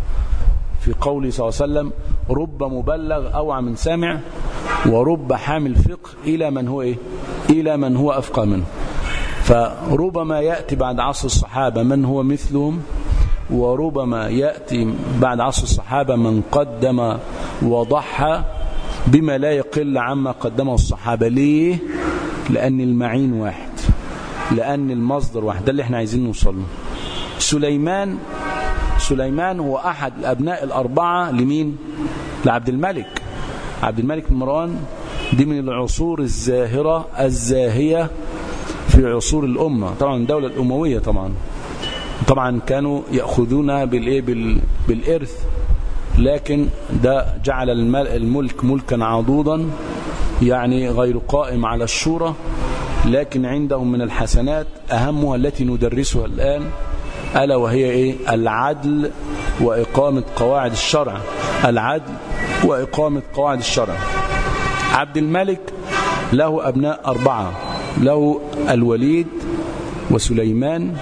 في قوله صلى الله عليه وسلم رب مبلغ اوعى من سامع ورب حامل فقه الى من هو ايه الى من هو افقه منه فربما ياتي بعد عصر الصحابه من هو مثلهم وربما يأتي بعد عصر الصحابة من قدم وضحى بما لا يقل عما قدمه الصحابة ليه؟ لأن المعين واحد لأن المصدر واحد ده اللي احنا عايزين نوصل له سليمان سليمان هو أحد الأبناء الأربعة لمين؟ لعبد الملك عبد الملك بن مروان دي من العصور الزاهرة الزاهية في عصور الأمة طبعا الدولة الأموية طبعا طبعا كانوا يأخذون بالإيه بالإرث لكن ده جعل الملك ملكا عضوضا يعني غير قائم على الشورى لكن عندهم من الحسنات أهمها التي ندرسها الآن ألا وهي إيه العدل وإقامة قواعد الشرع العدل وإقامة قواعد الشرع عبد الملك له أبناء أربعة له الوليد وسليمان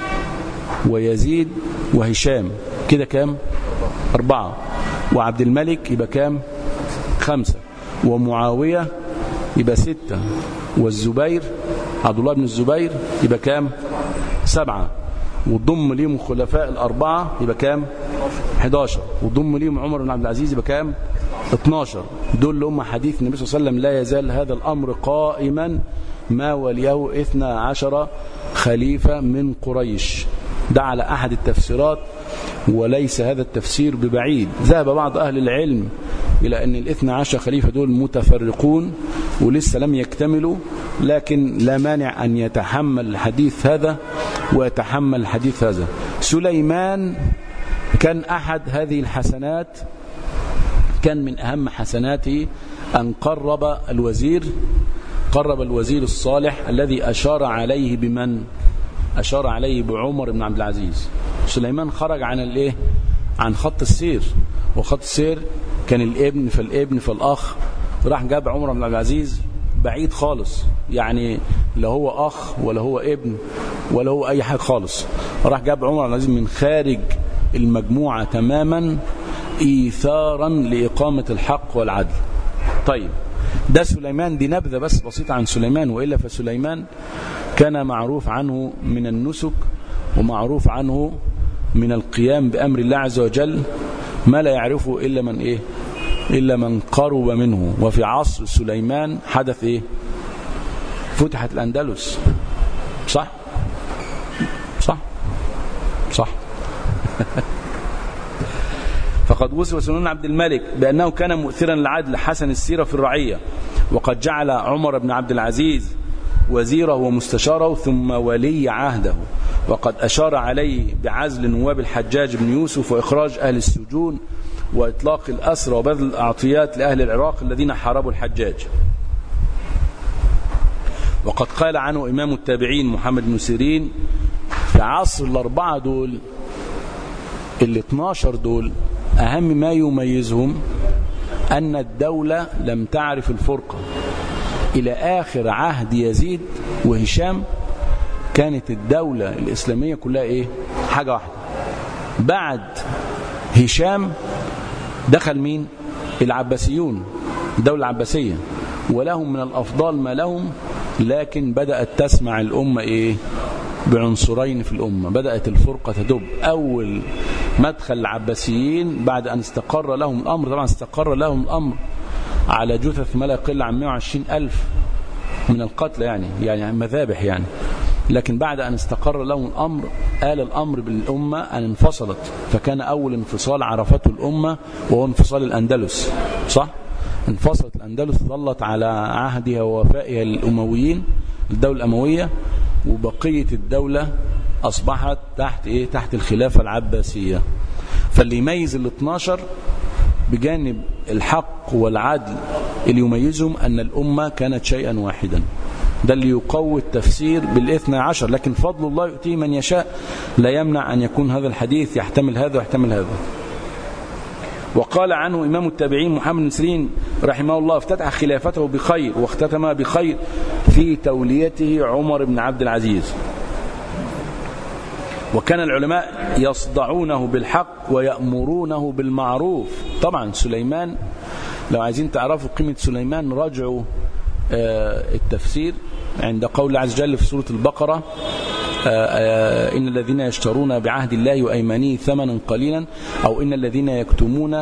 ويزيد وهشام كده كام أربعة وعبد الملك يبقى كام خمسة ومعاوية يبقى ستة والزبير عبد الله بن الزبير يبقى كام سبعة وضم ليهم الخلفاء الأربعة يبقى كام 11 وضم ليهم عمر بن عبد العزيز يبقى كام 12 دول اللي هم حديث النبي صلى الله عليه وسلم لا يزال هذا الأمر قائما ما وليه 12 خليفة من قريش ده على أحد التفسيرات وليس هذا التفسير ببعيد ذهب بعض أهل العلم إلى أن الاثنى عشر خليفة دول متفرقون ولسه لم يكتملوا لكن لا مانع أن يتحمل الحديث هذا ويتحمل الحديث هذا سليمان كان أحد هذه الحسنات كان من أهم حسناته أن قرب الوزير قرب الوزير الصالح الذي أشار عليه بمن أشار عليه بعمر بن عبد العزيز سليمان خرج عن الايه عن خط السير وخط السير كان الابن فالابن فالأخ راح جاب عمر بن عبد العزيز بعيد خالص يعني لا هو أخ ولا هو ابن ولا هو أي حاجة خالص راح جاب عمر العزيز من خارج المجموعة تماما إيثارا لإقامة الحق والعدل طيب ده سليمان دي نبذة بس بسيطة عن سليمان وإلا فسليمان كان معروف عنه من النسك ومعروف عنه من القيام بأمر الله عز وجل ما لا يعرفه إلا من إيه إلا من قرب منه وفي عصر سليمان حدث إيه فتحت الأندلس صح صح صح فقد وصف سنون عبد الملك بأنه كان مؤثرا للعدل حسن السيرة في الرعية وقد جعل عمر بن عبد العزيز وزيره ومستشاره ثم ولي عهده وقد أشار عليه بعزل نواب الحجاج بن يوسف وإخراج أهل السجون وإطلاق الأسرى وبذل الأعطيات لأهل العراق الذين حاربوا الحجاج وقد قال عنه إمام التابعين محمد بن سيرين في عصر الأربعة دول ال 12 دول أهم ما يميزهم أن الدولة لم تعرف الفرقة إلى آخر عهد يزيد وهشام كانت الدولة الإسلامية كلها إيه حاجة واحدة بعد هشام دخل مين العباسيون الدولة العباسية ولهم من الأفضال ما لهم لكن بدأت تسمع الأمة إيه بعنصرين في الأمة بدأت الفرقة تدب أول مدخل العباسيين بعد أن استقر لهم الأمر طبعا استقر لهم الأمر على جثث ما لا يقل عن 120 ألف من القتل يعني يعني مذابح يعني لكن بعد أن استقر لهم الأمر آل الأمر بالأمة أن انفصلت فكان أول انفصال عرفته الأمة وهو انفصال الأندلس صح؟ انفصلت الأندلس ظلت على عهدها ووفائها الأمويين الدولة الأموية وبقية الدولة أصبحت تحت إيه؟ تحت الخلافة العباسية فاللي يميز ال 12 بجانب الحق والعدل اللي يميزهم أن الأمة كانت شيئا واحدا ده اللي يقوي التفسير بالاثنى عشر لكن فضل الله يؤتيه من يشاء لا يمنع أن يكون هذا الحديث يحتمل هذا ويحتمل هذا وقال عنه إمام التابعين محمد بن سيرين رحمه الله افتتح خلافته بخير واختتم بخير في توليته عمر بن عبد العزيز وكان العلماء يصدعونه بالحق ويأمرونه بالمعروف طبعا سليمان لو عايزين تعرفوا قيمة سليمان راجعوا التفسير عند قول الله عز وجل في سورة البقرة إن الذين يشترون بعهد الله وأيمانه ثمنا قليلا أو إن الذين يكتمون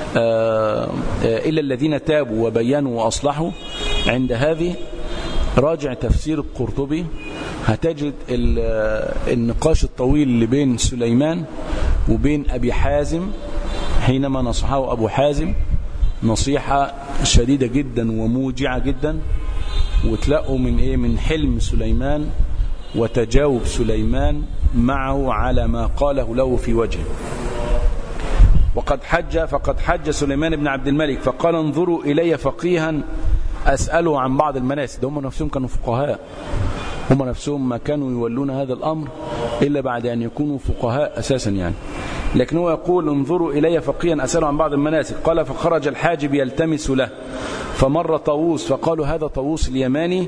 إلا الذين تابوا وبينوا وأصلحوا عند هذه راجع تفسير القرطبي هتجد النقاش الطويل اللي بين سليمان وبين أبي حازم حينما نصحه أبو حازم نصيحة شديدة جدا وموجعة جدا وتلاقوا من إيه من حلم سليمان وتجاوب سليمان معه على ما قاله له في وجهه وقد حج فقد حج سليمان بن عبد الملك فقال انظروا إلي فقيها أسأله عن بعض المناسك ده هم نفسهم كانوا فقهاء هم نفسهم ما كانوا يولون هذا الأمر إلا بعد أن يكونوا فقهاء أساسا يعني لكن هو يقول انظروا إلي فقيا أسأله عن بعض المناسك قال فخرج الحاجب يلتمس له فمر طاووس فقالوا هذا طاووس اليماني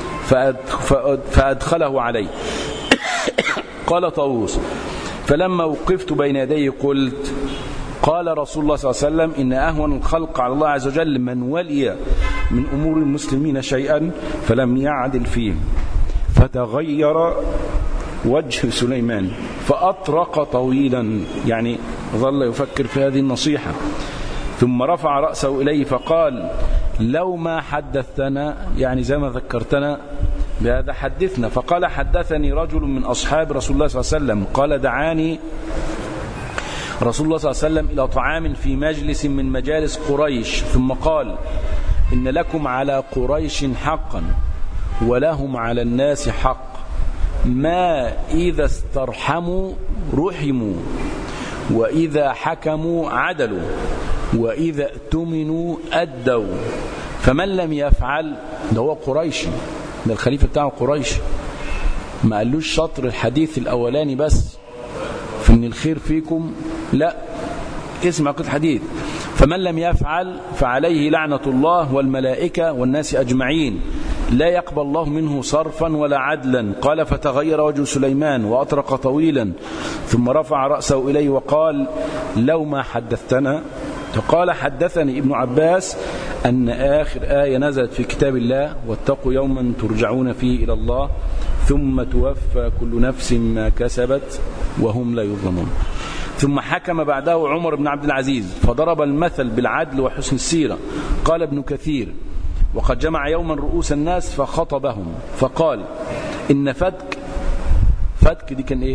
فأدخله علي قال طاووس فلما وقفت بين يديه قلت قال رسول الله صلى الله عليه وسلم إن أهون الخلق على الله عز وجل من ولي من أمور المسلمين شيئا فلم يعدل فيه فتغير وجه سليمان فأطرق طويلا يعني ظل يفكر في هذه النصيحة ثم رفع رأسه إليه فقال لو ما حدثتنا يعني زي ما ذكرتنا بهذا حدثنا فقال حدثني رجل من أصحاب رسول الله صلى الله عليه وسلم قال دعاني رسول الله صلى الله عليه وسلم إلى طعام في مجلس من مجالس قريش ثم قال إن لكم على قريش حقا ولهم على الناس حق ما إذا استرحموا رحموا وإذا حكموا عدلوا وإذا اؤتمنوا أدوا فمن لم يفعل ده هو قريشي ده الخليفة بتاعه قريش ما قالوش شطر الحديث الأولاني بس في ان الخير فيكم لا اسمع قد الحديث فمن لم يفعل فعليه لعنة الله والملائكة والناس أجمعين لا يقبل الله منه صرفا ولا عدلا قال فتغير وجه سليمان وأطرق طويلا ثم رفع رأسه إليه وقال لو ما حدثتنا فقال حدثني ابن عباس أن آخر آية نزلت في كتاب الله واتقوا يوما ترجعون فيه إلى الله ثم توفى كل نفس ما كسبت وهم لا يظلمون ثم حكم بعده عمر بن عبد العزيز فضرب المثل بالعدل وحسن السيرة قال ابن كثير وقد جمع يوما رؤوس الناس فخطبهم فقال إن فتك فتك دي كان إيه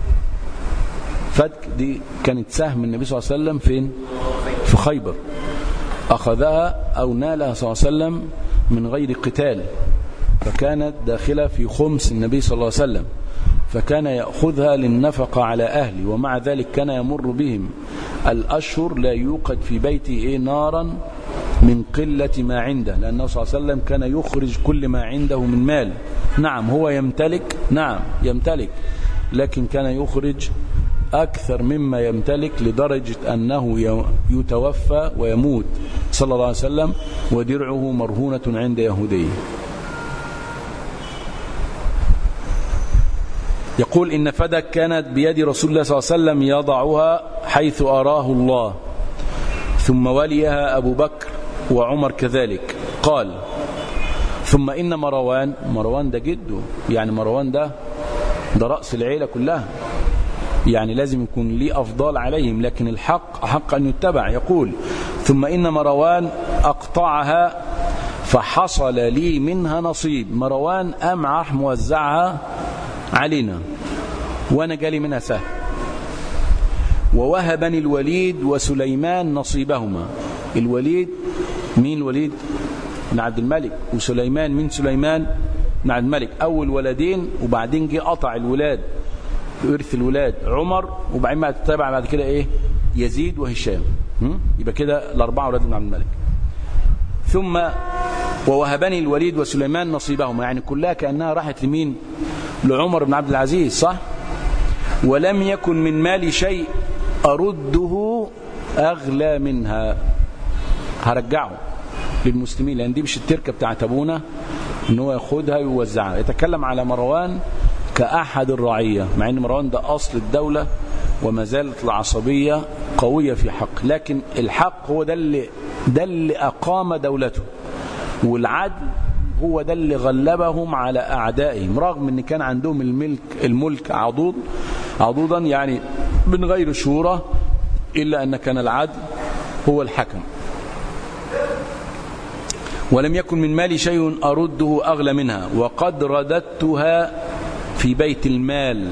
فتك دي كانت سهم النبي صلى الله عليه وسلم فين في خيبر أخذها أو نالها صلى الله عليه وسلم من غير قتال فكانت داخلة في خمس النبي صلى الله عليه وسلم فكان يأخذها للنفقة على أهلي ومع ذلك كان يمر بهم الأشهر لا يوقد في بيته إيه نارا من قلة ما عنده لأنه صلى الله عليه وسلم كان يخرج كل ما عنده من مال نعم هو يمتلك نعم يمتلك لكن كان يخرج أكثر مما يمتلك لدرجة أنه يتوفى ويموت صلى الله عليه وسلم ودرعه مرهونة عند يهودي يقول إن فدك كانت بيد رسول الله صلى الله عليه وسلم يضعها حيث أراه الله ثم وليها أبو بكر وعمر كذلك قال ثم إن مروان مروان ده جده يعني مروان ده ده رأس العيلة كلها يعني لازم يكون لي أفضال عليهم لكن الحق حق أن يتبع يقول ثم إن مروان أقطعها فحصل لي منها نصيب مروان أم راح موزعها علينا وأنا جالي منها سهل ووهبني الوليد وسليمان نصيبهما الوليد مين الوليد بن عبد الملك وسليمان من سليمان بن عبد الملك أول ولدين وبعدين جه قطع الولاد ورث الولاد عمر وبعدين ما تتابع بعد كده ايه يزيد وهشام يبقى كده الأربعة ولاد بن عبد الملك ثم ووهبني الوليد وسليمان نصيبهما يعني كلها كأنها راحت لمين لعمر بن عبد العزيز صح ولم يكن من مالي شيء أرده أغلى منها هرجعه للمسلمين لأن دي مش التركة بتاعت أبونا ان هو ياخدها ويوزعها يتكلم على مروان كأحد الرعية مع ان مروان ده أصل الدولة وما زالت العصبية قوية في حق لكن الحق هو ده اللي, ده اللي أقام دولته والعدل هو ده اللي غلبهم على أعدائهم رغم ان كان عندهم الملك الملك عضوض عضوضا يعني من غير شورى إلا أن كان العدل هو الحكم ولم يكن من مالي شيء أرده أغلى منها وقد رددتها في بيت المال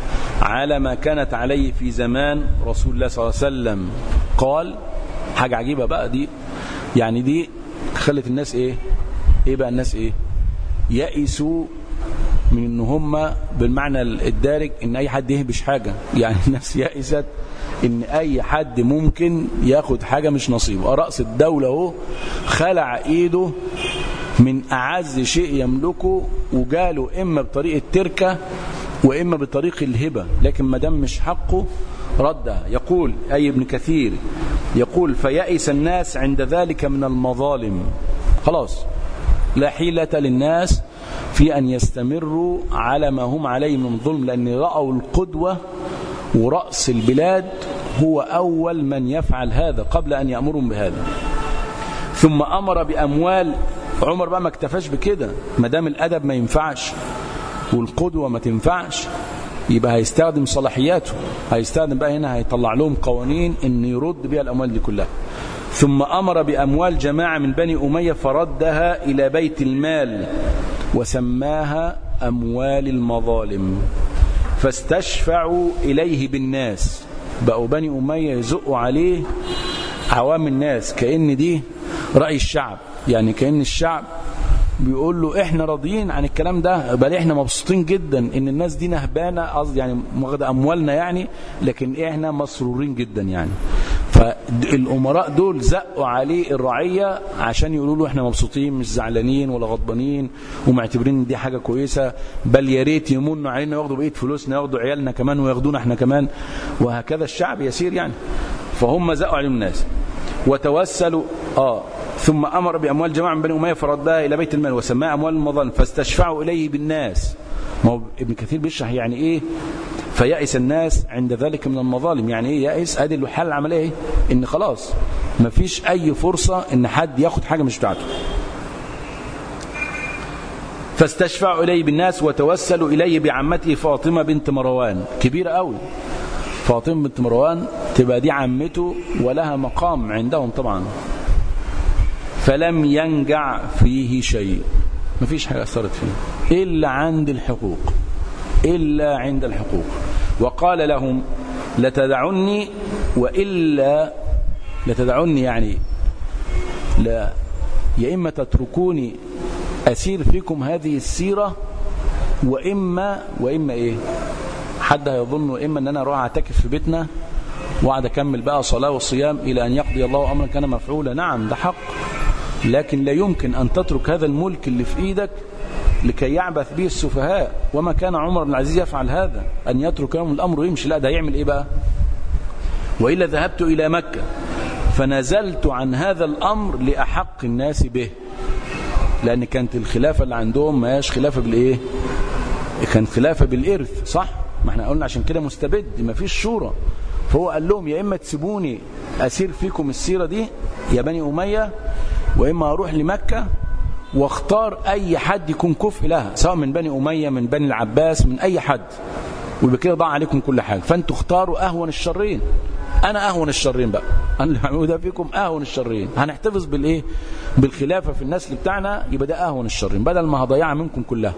على ما كانت عليه في زمان رسول الله صلى الله عليه وسلم قال حاجة عجيبة بقى دي يعني دي خلت الناس ايه ايه بقى الناس ايه يأسوا من ان هم بالمعنى الدارج ان اي حد يهبش حاجة يعني الناس يأست ان اي حد ممكن ياخد حاجة مش نصيبه رأس الدولة اهو خلع ايده من اعز شيء يملكه وجاله اما بطريقة تركة واما بطريق الهبة لكن ما دام مش حقه ردها يقول اي ابن كثير يقول فيأس الناس عند ذلك من المظالم خلاص لا حيلة للناس في أن يستمروا على ما هم عليه من ظلم لأن رأوا القدوة ورأس البلاد هو أول من يفعل هذا قبل أن يأمرهم بهذا ثم أمر بأموال عمر بقى ما اكتفاش بكده ما دام الأدب ما ينفعش والقدوة ما تنفعش يبقى هيستخدم صلاحياته هيستخدم بقى هنا هيطلع لهم قوانين ان يرد بها الأموال دي كلها ثم أمر بأموال جماعة من بني أمية فردها إلى بيت المال وسماها أموال المظالم فاستشفعوا إليه بالناس بقوا بني أمية يزقوا عليه عوام الناس كأن دي رأي الشعب يعني كأن الشعب بيقول له احنا راضيين عن الكلام ده بل احنا مبسوطين جدا ان الناس دي نهبانه قصدي يعني واخده اموالنا يعني لكن احنا مسرورين جدا يعني فالامراء دول زقوا عليه الرعيه عشان يقولوا له احنا مبسوطين مش زعلانين ولا غضبانين ومعتبرين ان دي حاجه كويسه بل يا ريت يمنوا علينا ياخدوا بقيه فلوسنا ياخدوا عيالنا كمان وياخدونا احنا كمان وهكذا الشعب يسير يعني فهم زقوا عليهم الناس وتوسلوا اه ثم أمر بأموال جماعة من بني أمية فردها إلى بيت المال وسماها أموال المظالم فاستشفعوا إليه بالناس ما هو ابن كثير بيشرح يعني إيه فيأس الناس عند ذلك من المظالم يعني إيه يأس أدي الحل العملية إيه إن خلاص ما فيش أي فرصة إن حد ياخد حاجة مش بتاعته فاستشفعوا إليه بالناس وتوسلوا إليه بعمته فاطمة بنت مروان كبيرة قوي فاطمة بنت مروان تبقى دي عمته ولها مقام عندهم طبعا فلم ينجع فيه شيء ما فيش حاجة أثرت فيه إلا عند الحقوق إلا عند الحقوق وقال لهم لتدعني وإلا لتدعني يعني لا يا إما تتركوني أسير فيكم هذه السيرة وإما وإما إيه حد هيظن إما أن أنا أروح أعتكف في بيتنا وأقعد أكمل بقى صلاة وصيام إلى أن يقضي الله أمرا كان مفعولا نعم ده حق لكن لا يمكن أن تترك هذا الملك اللي في إيدك لكي يعبث به السفهاء وما كان عمر بن العزيز يفعل هذا أن يترك يوم الأمر ويمشي لا ده يعمل إيه بقى وإلا ذهبت إلى مكة فنزلت عن هذا الأمر لأحق الناس به لأن كانت الخلافة اللي عندهم ما هياش خلافة بالإيه كان خلافة بالإرث صح ما احنا قلنا عشان كده مستبد ما فيش شورى فهو قال لهم يا إما تسيبوني أسير فيكم السيرة دي يا بني أمية وإما أروح لمكة واختار أي حد يكون كفء لها سواء من بني أمية من بني العباس من أي حد ويبقى كده ضاع عليكم كل حاجة فأنتوا اختاروا أهون الشرين أنا أهون الشرين بقى أنا اللي بعمله ده فيكم أهون الشرين هنحتفظ بالإيه بالخلافة في النسل بتاعنا يبقى ده أهون الشرين بدل ما هضيعها منكم كلها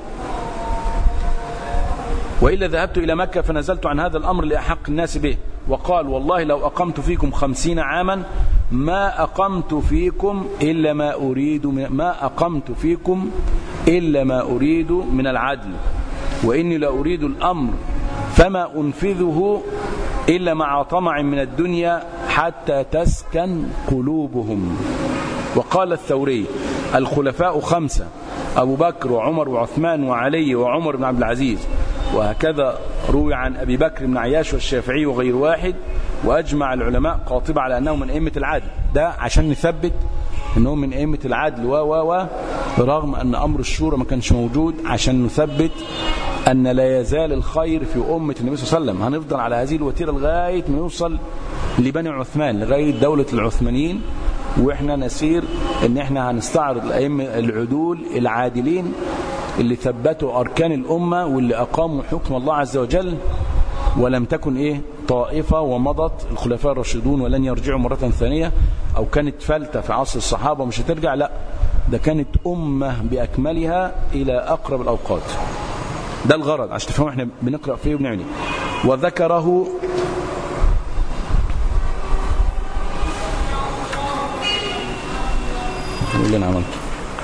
وإلا ذهبت إلى مكة فنزلت عن هذا الأمر لأحق الناس به وقال والله لو أقمت فيكم خمسين عاما ما أقمت فيكم إلا ما أريد من ما أقمت فيكم إلا ما أريد من العدل وإني لأريد الأمر فما أنفذه إلا مع طمع من الدنيا حتى تسكن قلوبهم وقال الثوري الخلفاء خمسة أبو بكر وعمر وعثمان وعلي وعمر بن عبد العزيز وهكذا روي عن أبي بكر بن عياش والشافعي وغير واحد وأجمع العلماء قاطبة على أنه من أئمة العدل ده عشان نثبت أنه من أئمة العدل و و و رغم أن أمر الشورى ما كانش موجود عشان نثبت أن لا يزال الخير في أمة النبي صلى الله عليه وسلم هنفضل على هذه الوتيرة لغاية ما يوصل لبني عثمان لغاية دولة العثمانيين وإحنا نسير أن إحنا هنستعرض الأئمة العدول العادلين اللي ثبتوا أركان الأمة واللي أقاموا حكم الله عز وجل ولم تكن إيه طائفة ومضت الخلفاء الراشدون ولن يرجعوا مرة ثانية أو كانت فلتة في عصر الصحابة ومش هترجع لا ده كانت أمة بأكملها إلى أقرب الأوقات ده الغرض عشان تفهموا احنا بنقرأ فيه وبنعمل ايه وذكره اللي انا عملته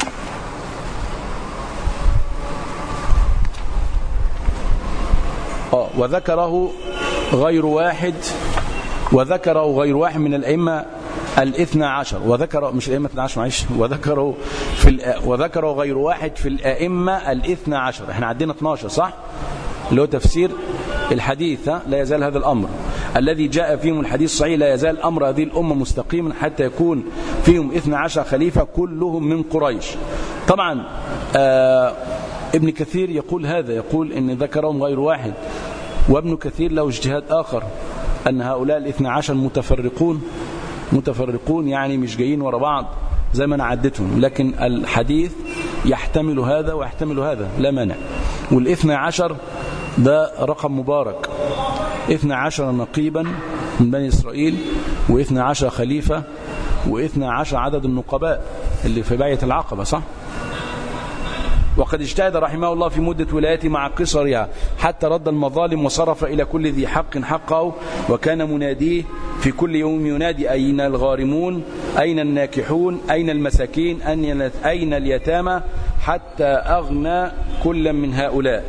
اه وذكره غير واحد وذكره غير واحد من الأئمة الاثنى عشر وذكر مش الأئمة الاثنى عشر معلش وذكروا في الأ... وذكروا غير واحد في الأئمة الاثنى عشر احنا عندنا 12 صح اللي هو تفسير الحديث لا يزال هذا الأمر الذي جاء فيهم الحديث الصحيح لا يزال أمر هذه الأمة مستقيما حتى يكون فيهم اثنى عشر خليفة كلهم من قريش طبعا آه ابن كثير يقول هذا يقول ان ذكرهم غير واحد وابن كثير له اجتهاد آخر أن هؤلاء الاثنى عشر متفرقون متفرقون يعني مش جايين ورا بعض زي ما انا عدتهم لكن الحديث يحتمل هذا ويحتمل هذا لا مانع والاثنى عشر ده رقم مبارك اثنى عشر نقيبا من بني إسرائيل واثنى عشر خليفة واثنى عشر عدد النقباء اللي في باية العقبة صح وقد اجتهد رحمه الله في مدة ولايته مع قصرها حتى رد المظالم وصرف إلى كل ذي حق حقه وكان مناديه في كل يوم ينادي أين الغارمون أين الناكحون أين المساكين أين اليتامى حتى أغنى كل من هؤلاء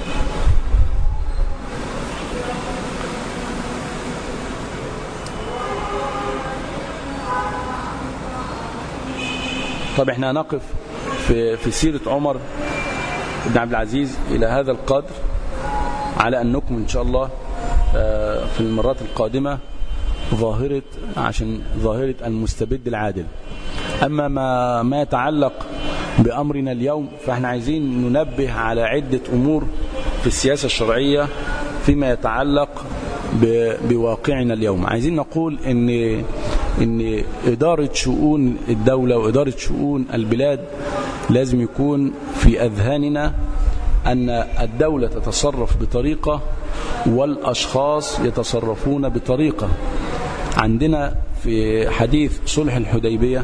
طب احنا هنقف في, في سيرة عمر بن عبد العزيز إلى هذا القدر على أن نكمل إن شاء الله في المرات القادمة ظاهرة عشان ظاهرة المستبد العادل أما ما, ما يتعلق بأمرنا اليوم فاحنا عايزين ننبه على عدة أمور في السياسة الشرعية فيما يتعلق بواقعنا اليوم عايزين نقول ان ان إدارة شؤون الدولة وإدارة شؤون البلاد لازم يكون في أذهاننا أن الدولة تتصرف بطريقة والأشخاص يتصرفون بطريقة عندنا في حديث صلح الحديبية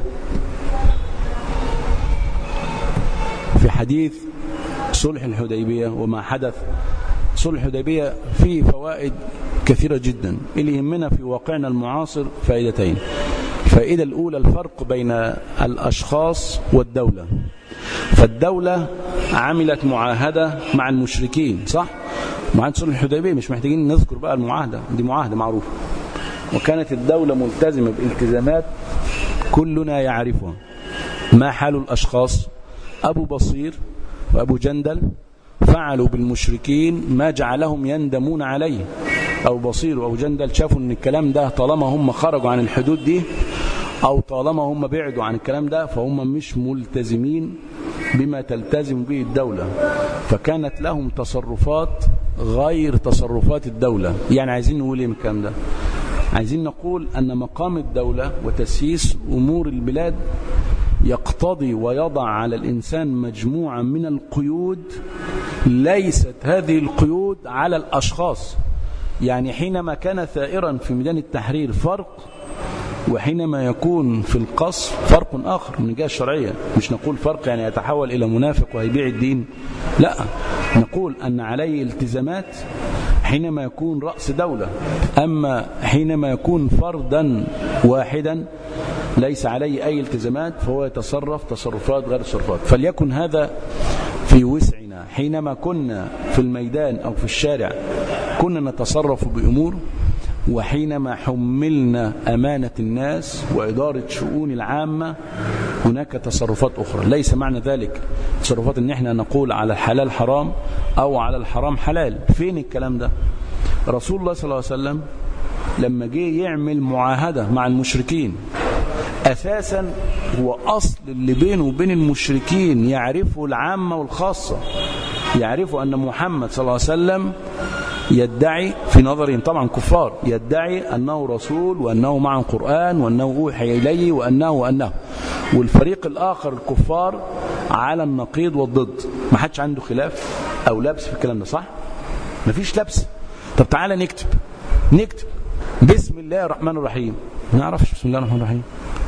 في حديث صلح الحديبية وما حدث صلح الحديبية فيه فوائد كثيرة جدا اللي يهمنا في واقعنا المعاصر فائدتين الفائدة الأولى الفرق بين الأشخاص والدولة فالدولة عملت معاهدة مع المشركين صح؟ معاهدة صلح الحديبية مش محتاجين نذكر بقى المعاهدة دي معاهدة معروفة وكانت الدولة ملتزمة بالتزامات كلنا يعرفها ما حال الأشخاص أبو بصير وأبو جندل فعلوا بالمشركين ما جعلهم يندمون عليه أو بصير وأبو جندل شافوا أن الكلام ده طالما هم خرجوا عن الحدود دي أو طالما هم بعدوا عن الكلام ده فهم مش ملتزمين بما تلتزم به الدولة فكانت لهم تصرفات غير تصرفات الدولة يعني عايزين نقول ايه من الكلام ده عايزين نقول أن مقام الدولة وتسييس أمور البلاد يقتضي ويضع على الإنسان مجموعة من القيود ليست هذه القيود على الأشخاص يعني حينما كان ثائرا في ميدان التحرير فرق وحينما يكون في القصر فرق آخر من الجهة الشرعية مش نقول فرق يعني يتحول إلى منافق ويبيع الدين لا نقول أن عليه التزامات حينما يكون رأس دولة أما حينما يكون فردا واحدا ليس عليه أي التزامات فهو يتصرف تصرفات غير تصرفات فليكن هذا في وسعنا حينما كنا في الميدان أو في الشارع كنا نتصرف بأمور وحينما حملنا أمانة الناس وإدارة شؤون العامة هناك تصرفات أخرى ليس معنى ذلك تصرفات ان احنا نقول على الحلال حرام أو على الحرام حلال فين الكلام ده رسول الله صلى الله عليه وسلم لما جه يعمل معاهدة مع المشركين أساسا هو أصل اللي بينه وبين المشركين يعرفه العامة والخاصة يعرفوا أن محمد صلى الله عليه وسلم يدعي في نظرهم طبعا كفار يدعي أنه رسول وأنه معه قرآن وأنه أوحي إليه وأنه وأنه والفريق الآخر الكفار على النقيض والضد ما حدش عنده خلاف أو لبس في الكلام ده صح ما فيش لبس طب تعالى نكتب نكتب بسم الله الرحمن الرحيم ما نعرفش بسم الله الرحمن الرحيم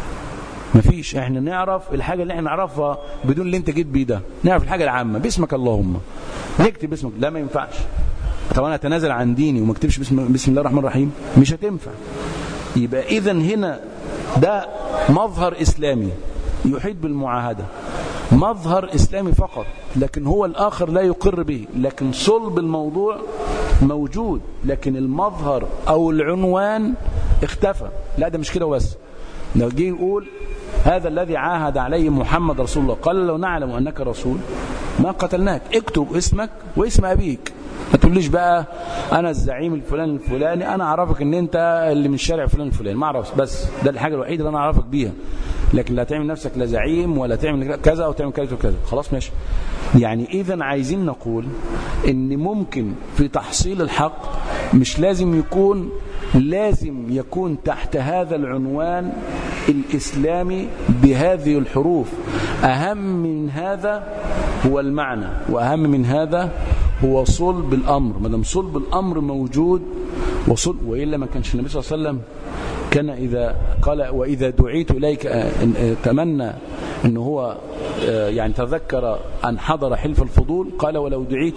ما فيش احنا نعرف الحاجة اللي احنا نعرفها بدون اللي انت جيت بيه ده نعرف الحاجة العامة باسمك اللهم نكتب باسمك لا ما ينفعش طب انا اتنازل عن ديني وما اكتبش بسم, بسم الله الرحمن الرحيم مش هتنفع يبقى اذا هنا ده مظهر اسلامي يحيط بالمعاهدة مظهر اسلامي فقط لكن هو الاخر لا يقر به لكن صلب الموضوع موجود لكن المظهر او العنوان اختفى لا ده مش كده بس لو جه يقول هذا الذي عاهد عليه محمد رسول الله قال لو نعلم أنك رسول ما قتلناك اكتب اسمك واسم أبيك ما تقوليش بقى أنا الزعيم الفلاني الفلاني أنا أعرفك أن أنت اللي من الشارع فلان الفلاني ما أعرفش بس ده الحاجة الوحيدة اللي أنا أعرفك بيها لكن لا تعمل نفسك لا زعيم ولا تعمل كذا أو تعمل كذا وكذا خلاص ماشي يعني إذا عايزين نقول أن ممكن في تحصيل الحق مش لازم يكون لازم يكون تحت هذا العنوان الإسلامي بهذه الحروف أهم من هذا هو المعنى وأهم من هذا هو صلب الأمر ما دام صلب الأمر موجود وصلب وإلا ما كانش النبي صلى الله عليه وسلم كان إذا قال وإذا دعيت إليك تمنى أنه هو يعني تذكر أن حضر حلف الفضول قال ولو دعيت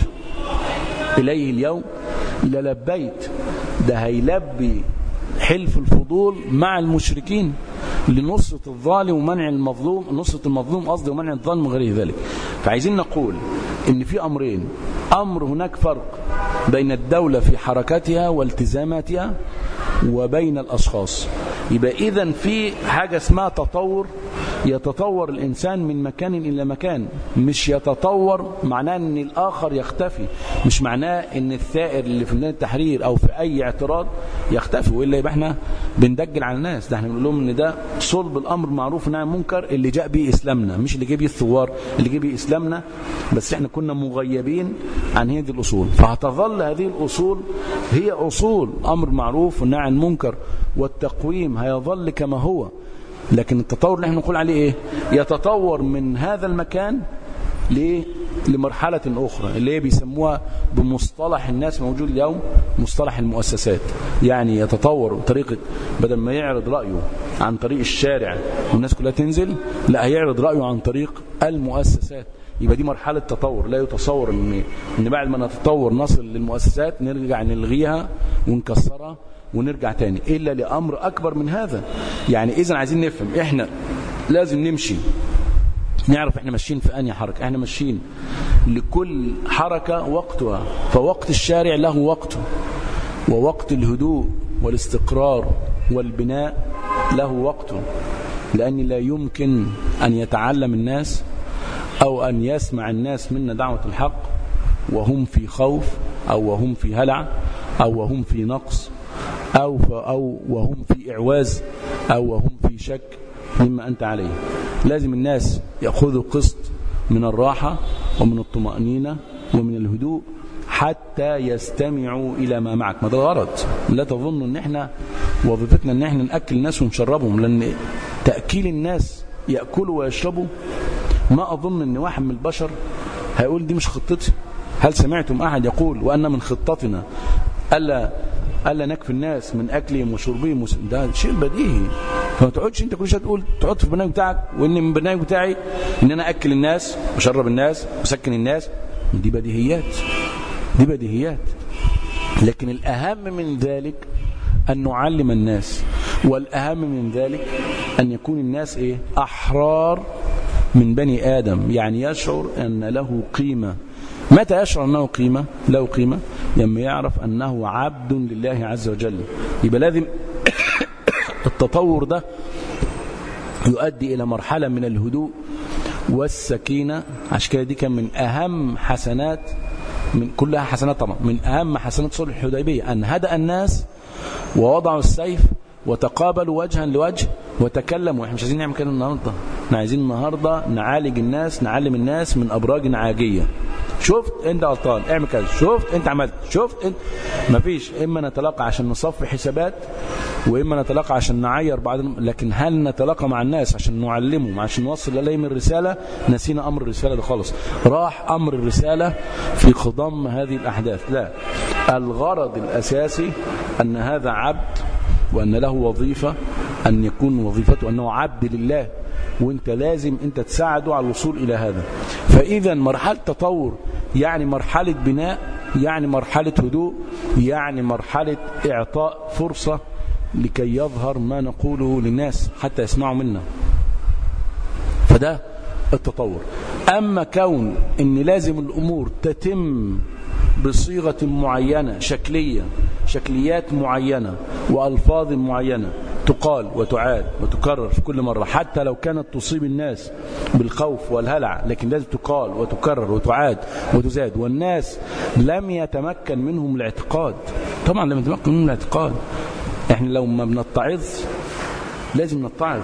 إليه اليوم للبيت ده هيلبي حلف الفضول مع المشركين لنصرة الظالم ومنع المظلوم نصرة المظلوم قصدي ومنع الظالم وغير ذلك فعايزين نقول ان في امرين امر هناك فرق بين الدولة في حركاتها والتزاماتها وبين الاشخاص يبقى اذا في حاجة اسمها تطور يتطور الإنسان من مكان إلى مكان مش يتطور معناه أن الآخر يختفي مش معناه أن الثائر اللي في ميدان التحرير أو في أي اعتراض يختفي وإلا يبقى احنا بندجل على الناس ده احنا بنقول لهم أن ده صلب الأمر معروف نعم منكر اللي جاء به إسلامنا مش اللي جاء به الثوار اللي جاء به إسلامنا بس احنا كنا مغيبين عن هذه الأصول فهتظل هذه الأصول هي أصول أمر معروف ونهي عن منكر والتقويم هيظل كما هو لكن التطور اللي احنا نقول عليه ايه يتطور من هذا المكان ليه لمرحلة أخرى اللي هي بيسموها بمصطلح الناس موجود اليوم مصطلح المؤسسات يعني يتطور بطريقة بدل ما يعرض رأيه عن طريق الشارع والناس كلها تنزل لا هيعرض رأيه عن طريق المؤسسات يبقى دي مرحلة تطور لا يتصور ان, إن بعد ما نتطور نصل للمؤسسات نرجع نلغيها ونكسرها ونرجع تاني إلا لأمر أكبر من هذا يعني إذا عايزين نفهم إحنا لازم نمشي نعرف احنا ماشيين في أنهي حركة احنا ماشيين لكل حركة وقتها فوقت الشارع له وقته ووقت الهدوء والاستقرار والبناء له وقته لأن لا يمكن أن يتعلم الناس أو أن يسمع الناس منا دعوة الحق وهم في خوف أو وهم في هلع أو وهم في نقص أو, أو وهم في إعواز أو وهم في شك مما أنت عليه لازم الناس يأخذوا قسط من الراحة ومن الطمأنينة ومن الهدوء حتى يستمعوا إلى ما معك ما ده غرض لا تظن ان احنا وظيفتنا ان احنا نأكل الناس ونشربهم لأن تأكيل الناس يأكلوا ويشربوا ما أظن ان واحد من البشر هيقول دي مش خطتي هل سمعتم أحد يقول وأن من خطتنا ألا ألا نكفي الناس من أكلهم وشربهم ده شيء بديهي فما تقعدش انت كل شويه تقول تحط في البرنامج بتاعك وان من البرنامج بتاعي ان انا اكل الناس واشرب الناس واسكن الناس دي بديهيات دي بديهيات لكن الاهم من ذلك ان نعلم الناس والاهم من ذلك ان يكون الناس ايه احرار من بني ادم يعني يشعر ان له قيمه متى يشعر أنه قيمة له قيمة لما يعرف أنه عبد لله عز وجل يبقى لازم التطور ده يؤدي إلى مرحلة من الهدوء والسكينة عشان كده دي كان من أهم حسنات من كلها حسنات طبعا من أهم حسنات صلح الحديبية أن هدأ الناس ووضعوا السيف وتقابلوا وجها لوجه وتكلموا احنا مش عايزين نعمل كده النهارده احنا عايزين النهارده نعالج الناس نعلم الناس من ابراج عاجيه شفت انت غلطان اعمل كذا شفت انت عملت شفت انت مفيش اما نتلاقى عشان نصفي حسابات واما نتلاقى عشان نعير بعض لكن هل نتلاقى مع الناس عشان نعلمهم عشان نوصل اليهم الرساله نسينا امر الرساله ده خالص راح امر الرساله في خضم هذه الاحداث لا الغرض الاساسي ان هذا عبد وان له وظيفه ان يكون وظيفته انه عبد لله وانت لازم انت تساعده على الوصول الى هذا فاذا مرحله تطور يعني مرحله بناء يعني مرحله هدوء يعني مرحله اعطاء فرصه لكي يظهر ما نقوله للناس حتى يسمعوا منا فده التطور اما كون ان لازم الامور تتم بصيغه معينه شكليه شكليات معينه والفاظ معينه تقال وتعاد وتكرر في كل مرة حتى لو كانت تصيب الناس بالخوف والهلع لكن لازم تقال وتكرر وتعاد وتزاد والناس لم يتمكن منهم الاعتقاد طبعا لم يتمكن منهم الاعتقاد احنا لو ما بنتعظ لازم نتعظ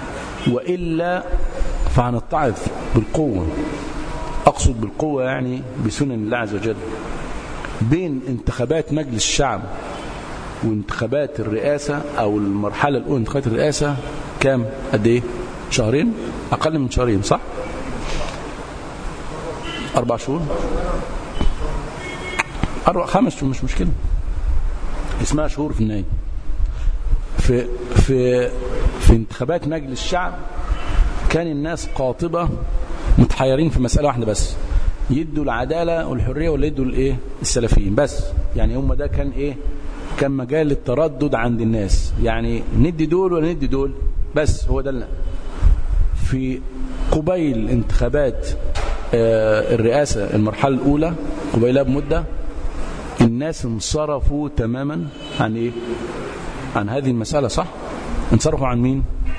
وإلا فهنتعظ بالقوة أقصد بالقوة يعني بسنن الله عز وجل بين انتخابات مجلس الشعب وانتخابات الرئاسة أو المرحلة الأولى انتخابات الرئاسة كام قد إيه شهرين أقل من شهرين صح أربع شهور أربع خمس شهور مش مشكلة اسمها شهور في النهاية في في في انتخابات مجلس الشعب كان الناس قاطبة متحيرين في مسألة واحدة بس يدوا العدالة والحرية ولا يدوا الايه السلفيين بس يعني هم ده كان ايه كان مجال للتردد عند الناس يعني ندي دول ولا ندي دول بس هو ده في قبيل انتخابات الرئاسة المرحلة الأولى قبيلها بمدة الناس انصرفوا تماما عن ايه عن هذه المسألة صح انصرفوا عن مين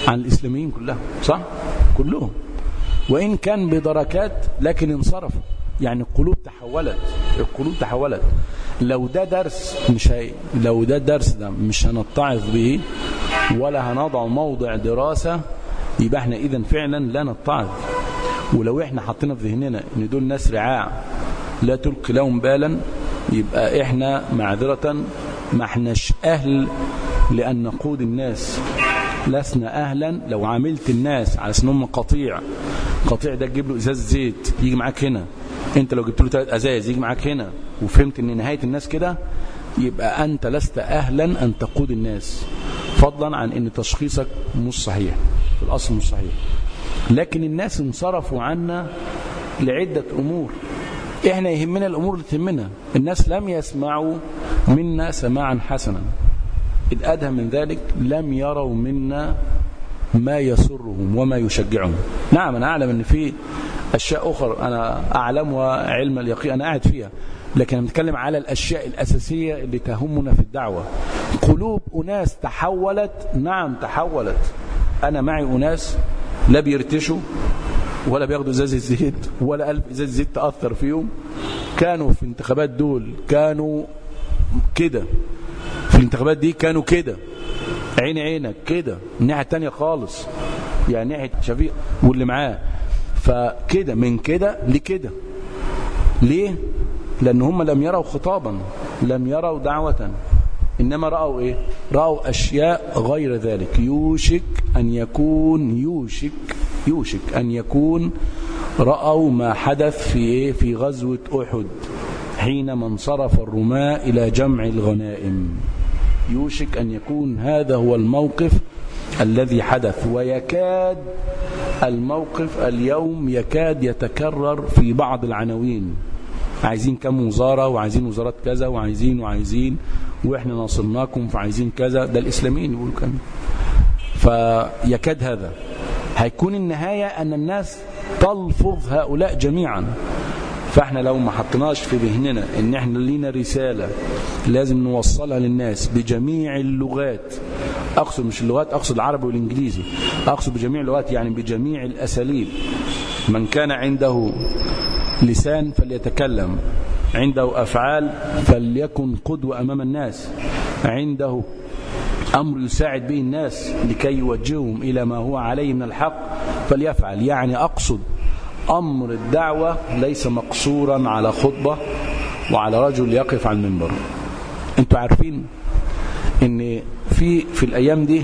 عن الإسلاميين كلهم صح كلهم وإن كان بدركات لكن انصرفوا يعني القلوب تحولت القلوب تحولت لو ده درس مش هي لو ده درس ده مش هنتعظ به ولا هنضع موضع دراسة يبقى احنا اذا فعلا لا نتعظ ولو احنا حطينا في ذهننا ان دول ناس رعاع لا تلقي لهم بالا يبقى احنا معذرة ما احناش اهل لان نقود الناس لسنا اهلا لو عاملت الناس على سنهم قطيع قطيع ده تجيب له ازاز زيت يجي معاك هنا انت لو جبت له ثلاث ازاز يجي معاك هنا وفهمت ان نهايه الناس كده يبقى انت لست اهلا ان تقود الناس فضلا عن ان تشخيصك مش صحيح في الاصل مش صحيح لكن الناس انصرفوا عنا لعده امور احنا يهمنا الامور اللي تهمنا الناس لم يسمعوا منا سماعا حسنا إذ أدهى من ذلك لم يروا منا ما يسرهم وما يشجعهم نعم أنا أعلم أن في أشياء أخرى أنا أعلمها علم اليقين أنا قاعد فيها لكن أنا بتكلم على الأشياء الأساسية اللي تهمنا في الدعوة قلوب أناس تحولت نعم تحولت أنا معي أناس لا بيرتشوا ولا بياخدوا ازاز الزيت ولا ألف ازاز زيت تأثر فيهم كانوا في انتخابات دول كانوا كده في الانتخابات دي كانوا كده عين عينك كده الناحية التانية خالص يعني ناحية شفيق واللي معاه فكده من كده لكده ليه لأن هم لم يروا خطابا لم يروا دعوة إنما رأوا إيه رأوا أشياء غير ذلك يوشك أن يكون يوشك يوشك أن يكون رأوا ما حدث في إيه في غزوة أحد حينما انصرف الرماة إلى جمع الغنائم يوشك أن يكون هذا هو الموقف الذي حدث ويكاد الموقف اليوم يكاد يتكرر في بعض العناوين عايزين كم وزارة وعايزين وزارات كذا وعايزين وعايزين واحنا ناصرناكم فعايزين كذا ده الإسلاميين يقولوا كم فيكاد هذا هيكون النهاية أن الناس تلفظ هؤلاء جميعا فاحنا لو ما حطيناش في ذهننا ان احنا لينا رسالة لازم نوصلها للناس بجميع اللغات اقصد مش اللغات اقصد العربي والانجليزي اقصد بجميع اللغات يعني بجميع الاساليب من كان عنده لسان فليتكلم عنده افعال فليكن قدوة امام الناس عنده أمر يساعد به الناس لكي يوجههم إلى ما هو عليه من الحق فليفعل يعني أقصد أمر الدعوة ليس مقصورا على خطبة وعلى رجل يقف على المنبر انتوا عارفين ان في في الايام دي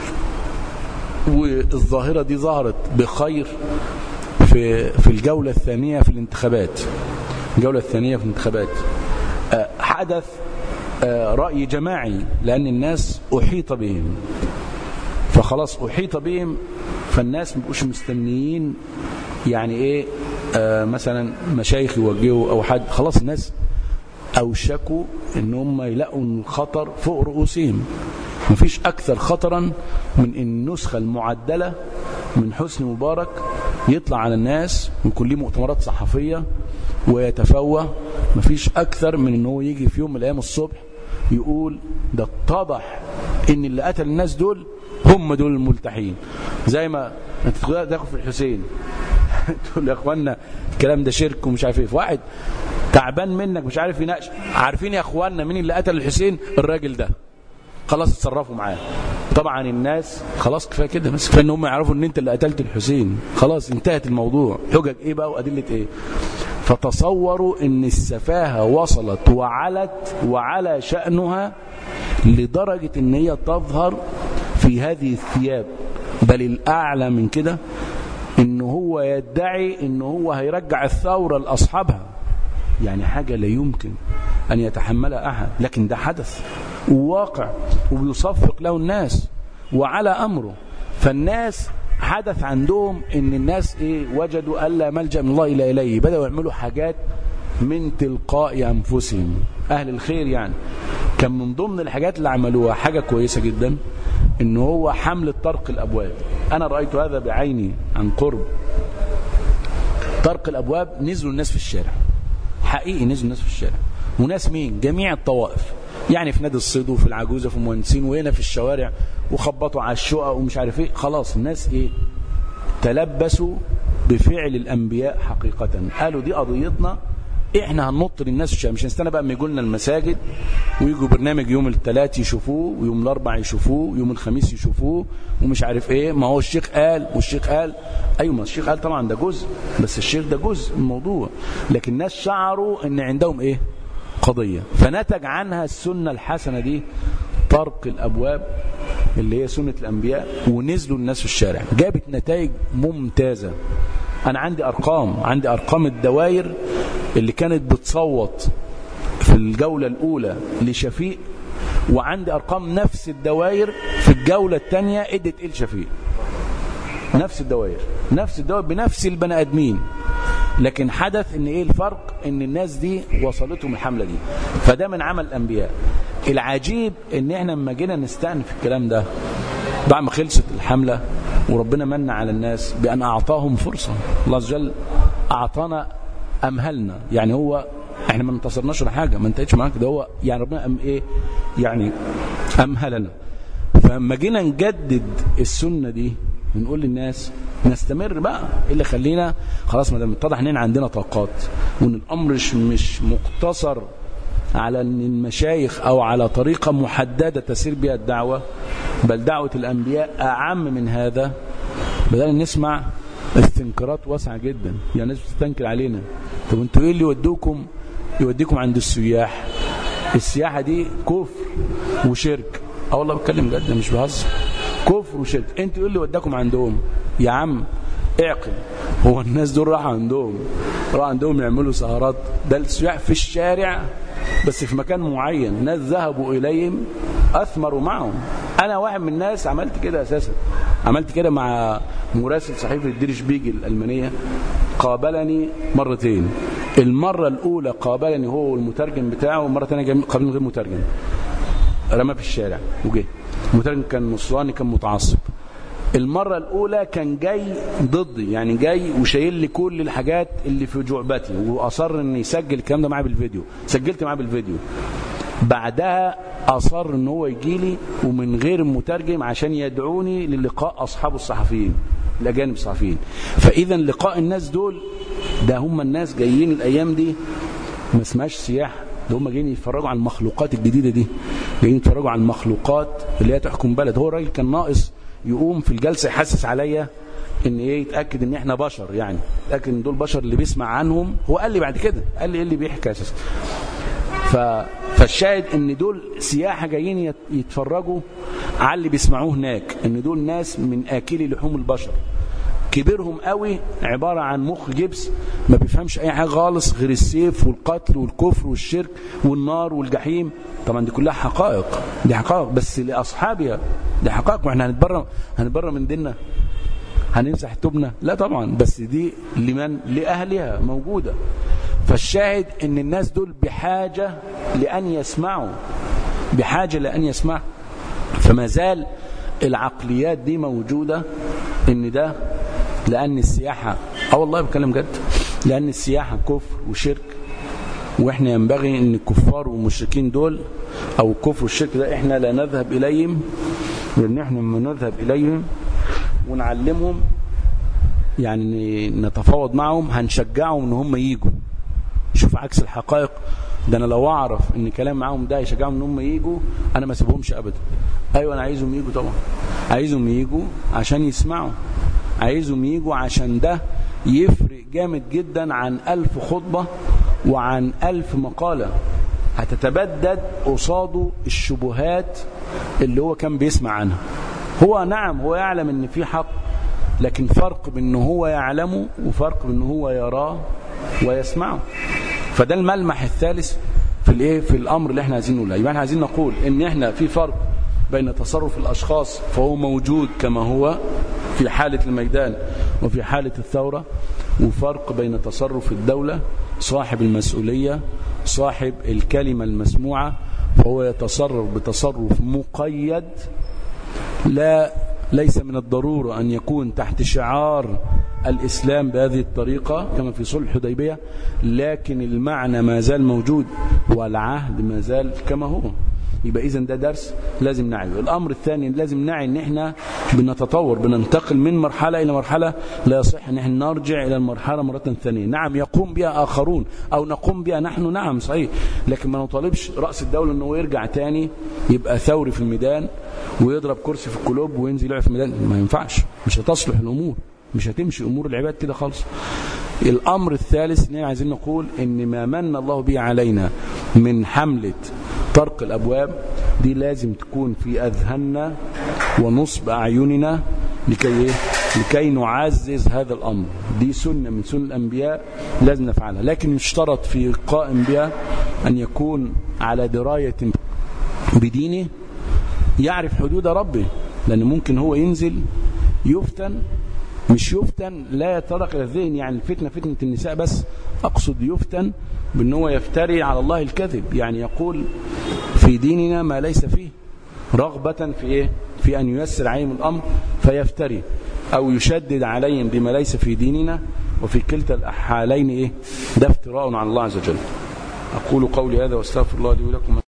والظاهرة دي ظهرت بخير في في الجولة الثانية في الانتخابات الجولة الثانية في الانتخابات حدث رأي جماعي لأن الناس أحيط بهم فخلاص أحيط بهم فالناس مبقوش مستنيين يعني ايه آه مثلا مشايخ يوجهوا او حد خلاص الناس اوشكوا ان هم يلاقوا الخطر فوق رؤوسهم مفيش اكثر خطرا من ان النسخة المعدلة من حسن مبارك يطلع على الناس ويكون ليه مؤتمرات صحفية ويتفوه مفيش اكثر من ان هو يجي في يوم من الايام الصبح يقول ده اتضح ان اللي قتل الناس دول هم دول الملتحين زي ما انت تاخد في الحسين تقول يا اخوانا الكلام ده شرك ومش عارف ايه واحد تعبان منك مش عارف يناقش عارفين يا اخوانا مين اللي قتل الحسين الراجل ده خلاص اتصرفوا معاه طبعا الناس خلاص كفايه كده بس كفايه ان هم يعرفوا ان انت اللي قتلت الحسين خلاص انتهت الموضوع حجج ايه بقى وادله ايه فتصوروا ان السفاهه وصلت وعلت وعلى شانها لدرجه ان هي تظهر في هذه الثياب بل الاعلى من كده ان هو يدعي ان هو هيرجع الثورة لأصحابها يعني حاجة لا يمكن أن يتحملها أحد لكن ده حدث وواقع وبيصفق له الناس وعلى أمره فالناس حدث عندهم ان الناس ايه وجدوا ألا ملجأ من الله إلى إليه بدأوا يعملوا حاجات من تلقاء أنفسهم أهل الخير يعني كان من ضمن الحاجات اللي عملوها حاجة كويسة جدا ان هو حمل طرق الأبواب أنا رأيت هذا بعيني عن قرب طرق الأبواب نزلوا الناس في الشارع حقيقي نزلوا الناس في الشارع وناس مين جميع الطوائف يعني في نادي الصيد وفي العجوزة في المهندسين وهنا في الشوارع وخبطوا على الشقق ومش عارف ايه خلاص الناس ايه تلبسوا بفعل الأنبياء حقيقة قالوا دي قضيتنا احنا هننط للناس الشام مش هنستنى بقى اما يجوا لنا المساجد ويجوا برنامج يوم الثلاث يشوفوه ويوم الاربع يشوفوه ويوم الخميس يشوفوه ومش عارف ايه ما هو الشيخ قال والشيخ قال ايوه ما الشيخ قال طبعا ده جزء بس الشيخ ده جزء من الموضوع لكن الناس شعروا ان عندهم ايه قضية فنتج عنها السنة الحسنة دي طرق الابواب اللي هي سنة الانبياء ونزلوا الناس في الشارع جابت نتائج ممتازة انا عندي ارقام عندي ارقام الدوائر اللي كانت بتصوت في الجولة الاولى لشفيق وعندي ارقام نفس الدوائر في الجولة الثانية ادت ال شفيق نفس الدوائر نفس الدوائر بنفس البني ادمين لكن حدث ان ايه الفرق ان الناس دي وصلتهم الحملة دي فده من عمل الانبياء العجيب ان احنا لما جينا نستأنف الكلام ده بعد ما خلصت الحملة وربنا من على الناس بأن أعطاهم فرصة الله عز وجل أعطانا أمهلنا يعني هو احنا ما انتصرناش ولا حاجة ما انتهتش معاك ده هو يعني ربنا أم ايه يعني أمهلنا فلما جينا نجدد السنة دي بنقول للناس نستمر بقى ايه اللي خلينا خلاص ما دام اتضح ان عندنا طاقات وان الامر مش مقتصر على ان المشايخ او على طريقة محددة تسير بها الدعوة بل دعوة الانبياء اعم من هذا بدأنا نسمع استنكارات واسعة جدا يعني الناس بتستنكر علينا طب انتوا ايه اللي يودوكم يوديكم عند السياح السياحة دي كفر وشرك اه والله بتكلم جد مش بهزر كفر وشرك انتوا ايه اللي وداكم عندهم يا عم اعقل هو الناس دول راحوا عندهم راحوا عندهم يعملوا سهرات ده السياح في الشارع بس في مكان معين ناس ذهبوا إليهم أثمروا معهم أنا واحد من الناس عملت كده أساسا عملت كده مع مراسل صحيفة الديرش بيجي الألمانية قابلني مرتين المرة الأولى قابلني هو والمترجم بتاعه والمرة الثانية قابلني غير مترجم رمى في الشارع وجه المترجم كان نصراني كان متعصب المرة الأولى كان جاي ضدي يعني جاي وشايل لي كل الحاجات اللي في جعبتي وأصر أن يسجل الكلام ده معاه بالفيديو سجلت معاه بالفيديو بعدها أصر أن هو يجي لي ومن غير المترجم عشان يدعوني للقاء أصحاب الصحفيين الأجانب الصحفيين فإذا لقاء الناس دول ده هم الناس جايين الأيام دي ما اسمهاش سياحة ده هم جايين يتفرجوا على المخلوقات الجديدة دي جايين يتفرجوا على المخلوقات اللي هي تحكم بلد هو الراجل كان ناقص يقوم في الجلسة يحسس عليا ان ايه يتاكد ان احنا بشر يعني يتاكد ان دول بشر اللي بيسمع عنهم هو قال لي بعد كده قال لي ايه اللي بيحكي اساسا ف... فالشاهد ان دول سياحه جايين يتفرجوا على اللي بيسمعوه هناك ان دول ناس من اكلي لحوم البشر كبيرهم قوي عبارة عن مخ جبس ما بيفهمش اي حاجة خالص غير السيف والقتل والكفر والشرك والنار والجحيم طبعا دي كلها حقائق دي حقائق بس لاصحابها دي حقائق واحنا هنتبرى هنتبرى من ديننا هنمسح توبنا لا طبعا بس دي لمن لأهلها موجودة فالشاهد ان الناس دول بحاجة لأن يسمعوا بحاجة لأن يسمعوا فما زال العقليات دي موجودة ان ده لأن السياحة اه والله بتكلم جد لأن السياحة كفر وشرك واحنا ينبغي ان الكفار والمشركين دول او الكفر والشرك ده احنا لا نذهب اليهم لان احنا لما نذهب اليهم ونعلمهم يعني نتفاوض معهم هنشجعهم ان هم يجوا شوف عكس الحقائق ده انا لو اعرف ان كلام معاهم ده يشجعهم ان هم يجوا انا ما اسيبهمش ابدا ايوه انا عايزهم يجوا طبعا عايزهم يجوا عشان يسمعوا عايزهم يجوا عشان ده يفرق جامد جدا عن ألف خطبة وعن ألف مقالة هتتبدد قصاده الشبهات اللي هو كان بيسمع عنها هو نعم هو يعلم ان في حق لكن فرق بان هو يعلمه وفرق بان هو يراه ويسمعه فده الملمح الثالث في الايه في الامر اللي احنا عايزين نقوله يبقى احنا عايزين نقول ان احنا في فرق بين تصرف الاشخاص فهو موجود كما هو في حالة الميدان وفي حالة الثورة وفرق بين تصرف الدولة صاحب المسؤولية صاحب الكلمة المسموعة فهو يتصرف بتصرف مقيد لا ليس من الضرورة أن يكون تحت شعار الإسلام بهذه الطريقة كما في صلح حديبية لكن المعنى ما زال موجود والعهد ما زال كما هو يبقى اذا ده درس لازم نعيه الامر الثاني لازم نعي ان احنا بنتطور بننتقل من مرحله الى مرحله لا يصح ان احنا نرجع الى المرحله مره ثانيه نعم يقوم بها اخرون او نقوم بها نحن نعم صحيح لكن ما نطالبش راس الدوله انه يرجع تاني يبقى ثوري في الميدان ويضرب كرسي في الكلوب وينزل يلعب في الميدان ما ينفعش مش هتصلح الامور مش هتمشي امور العباد كده خالص الامر الثالث ان عايزين نقول ان ما من الله به علينا من حمله طرق الابواب دي لازم تكون في اذهاننا ونصب اعيننا لكي ايه لكي نعزز هذا الامر دي سنه من سنن الانبياء لازم نفعلها لكن يشترط في القائم بها ان يكون على درايه بدينه يعرف حدود ربه لان ممكن هو ينزل يفتن مش يفتن لا يتطرق الى الذهن يعني الفتنه فتنه النساء بس اقصد يفتن بان هو يفتري على الله الكذب يعني يقول في ديننا ما ليس فيه رغبه في ايه في ان ييسر عليهم الامر فيفتري او يشدد عليهم بما ليس في ديننا وفي كلتا الحالين ايه ده افتراء على الله عز وجل اقول قولي هذا واستغفر الله لي ولكم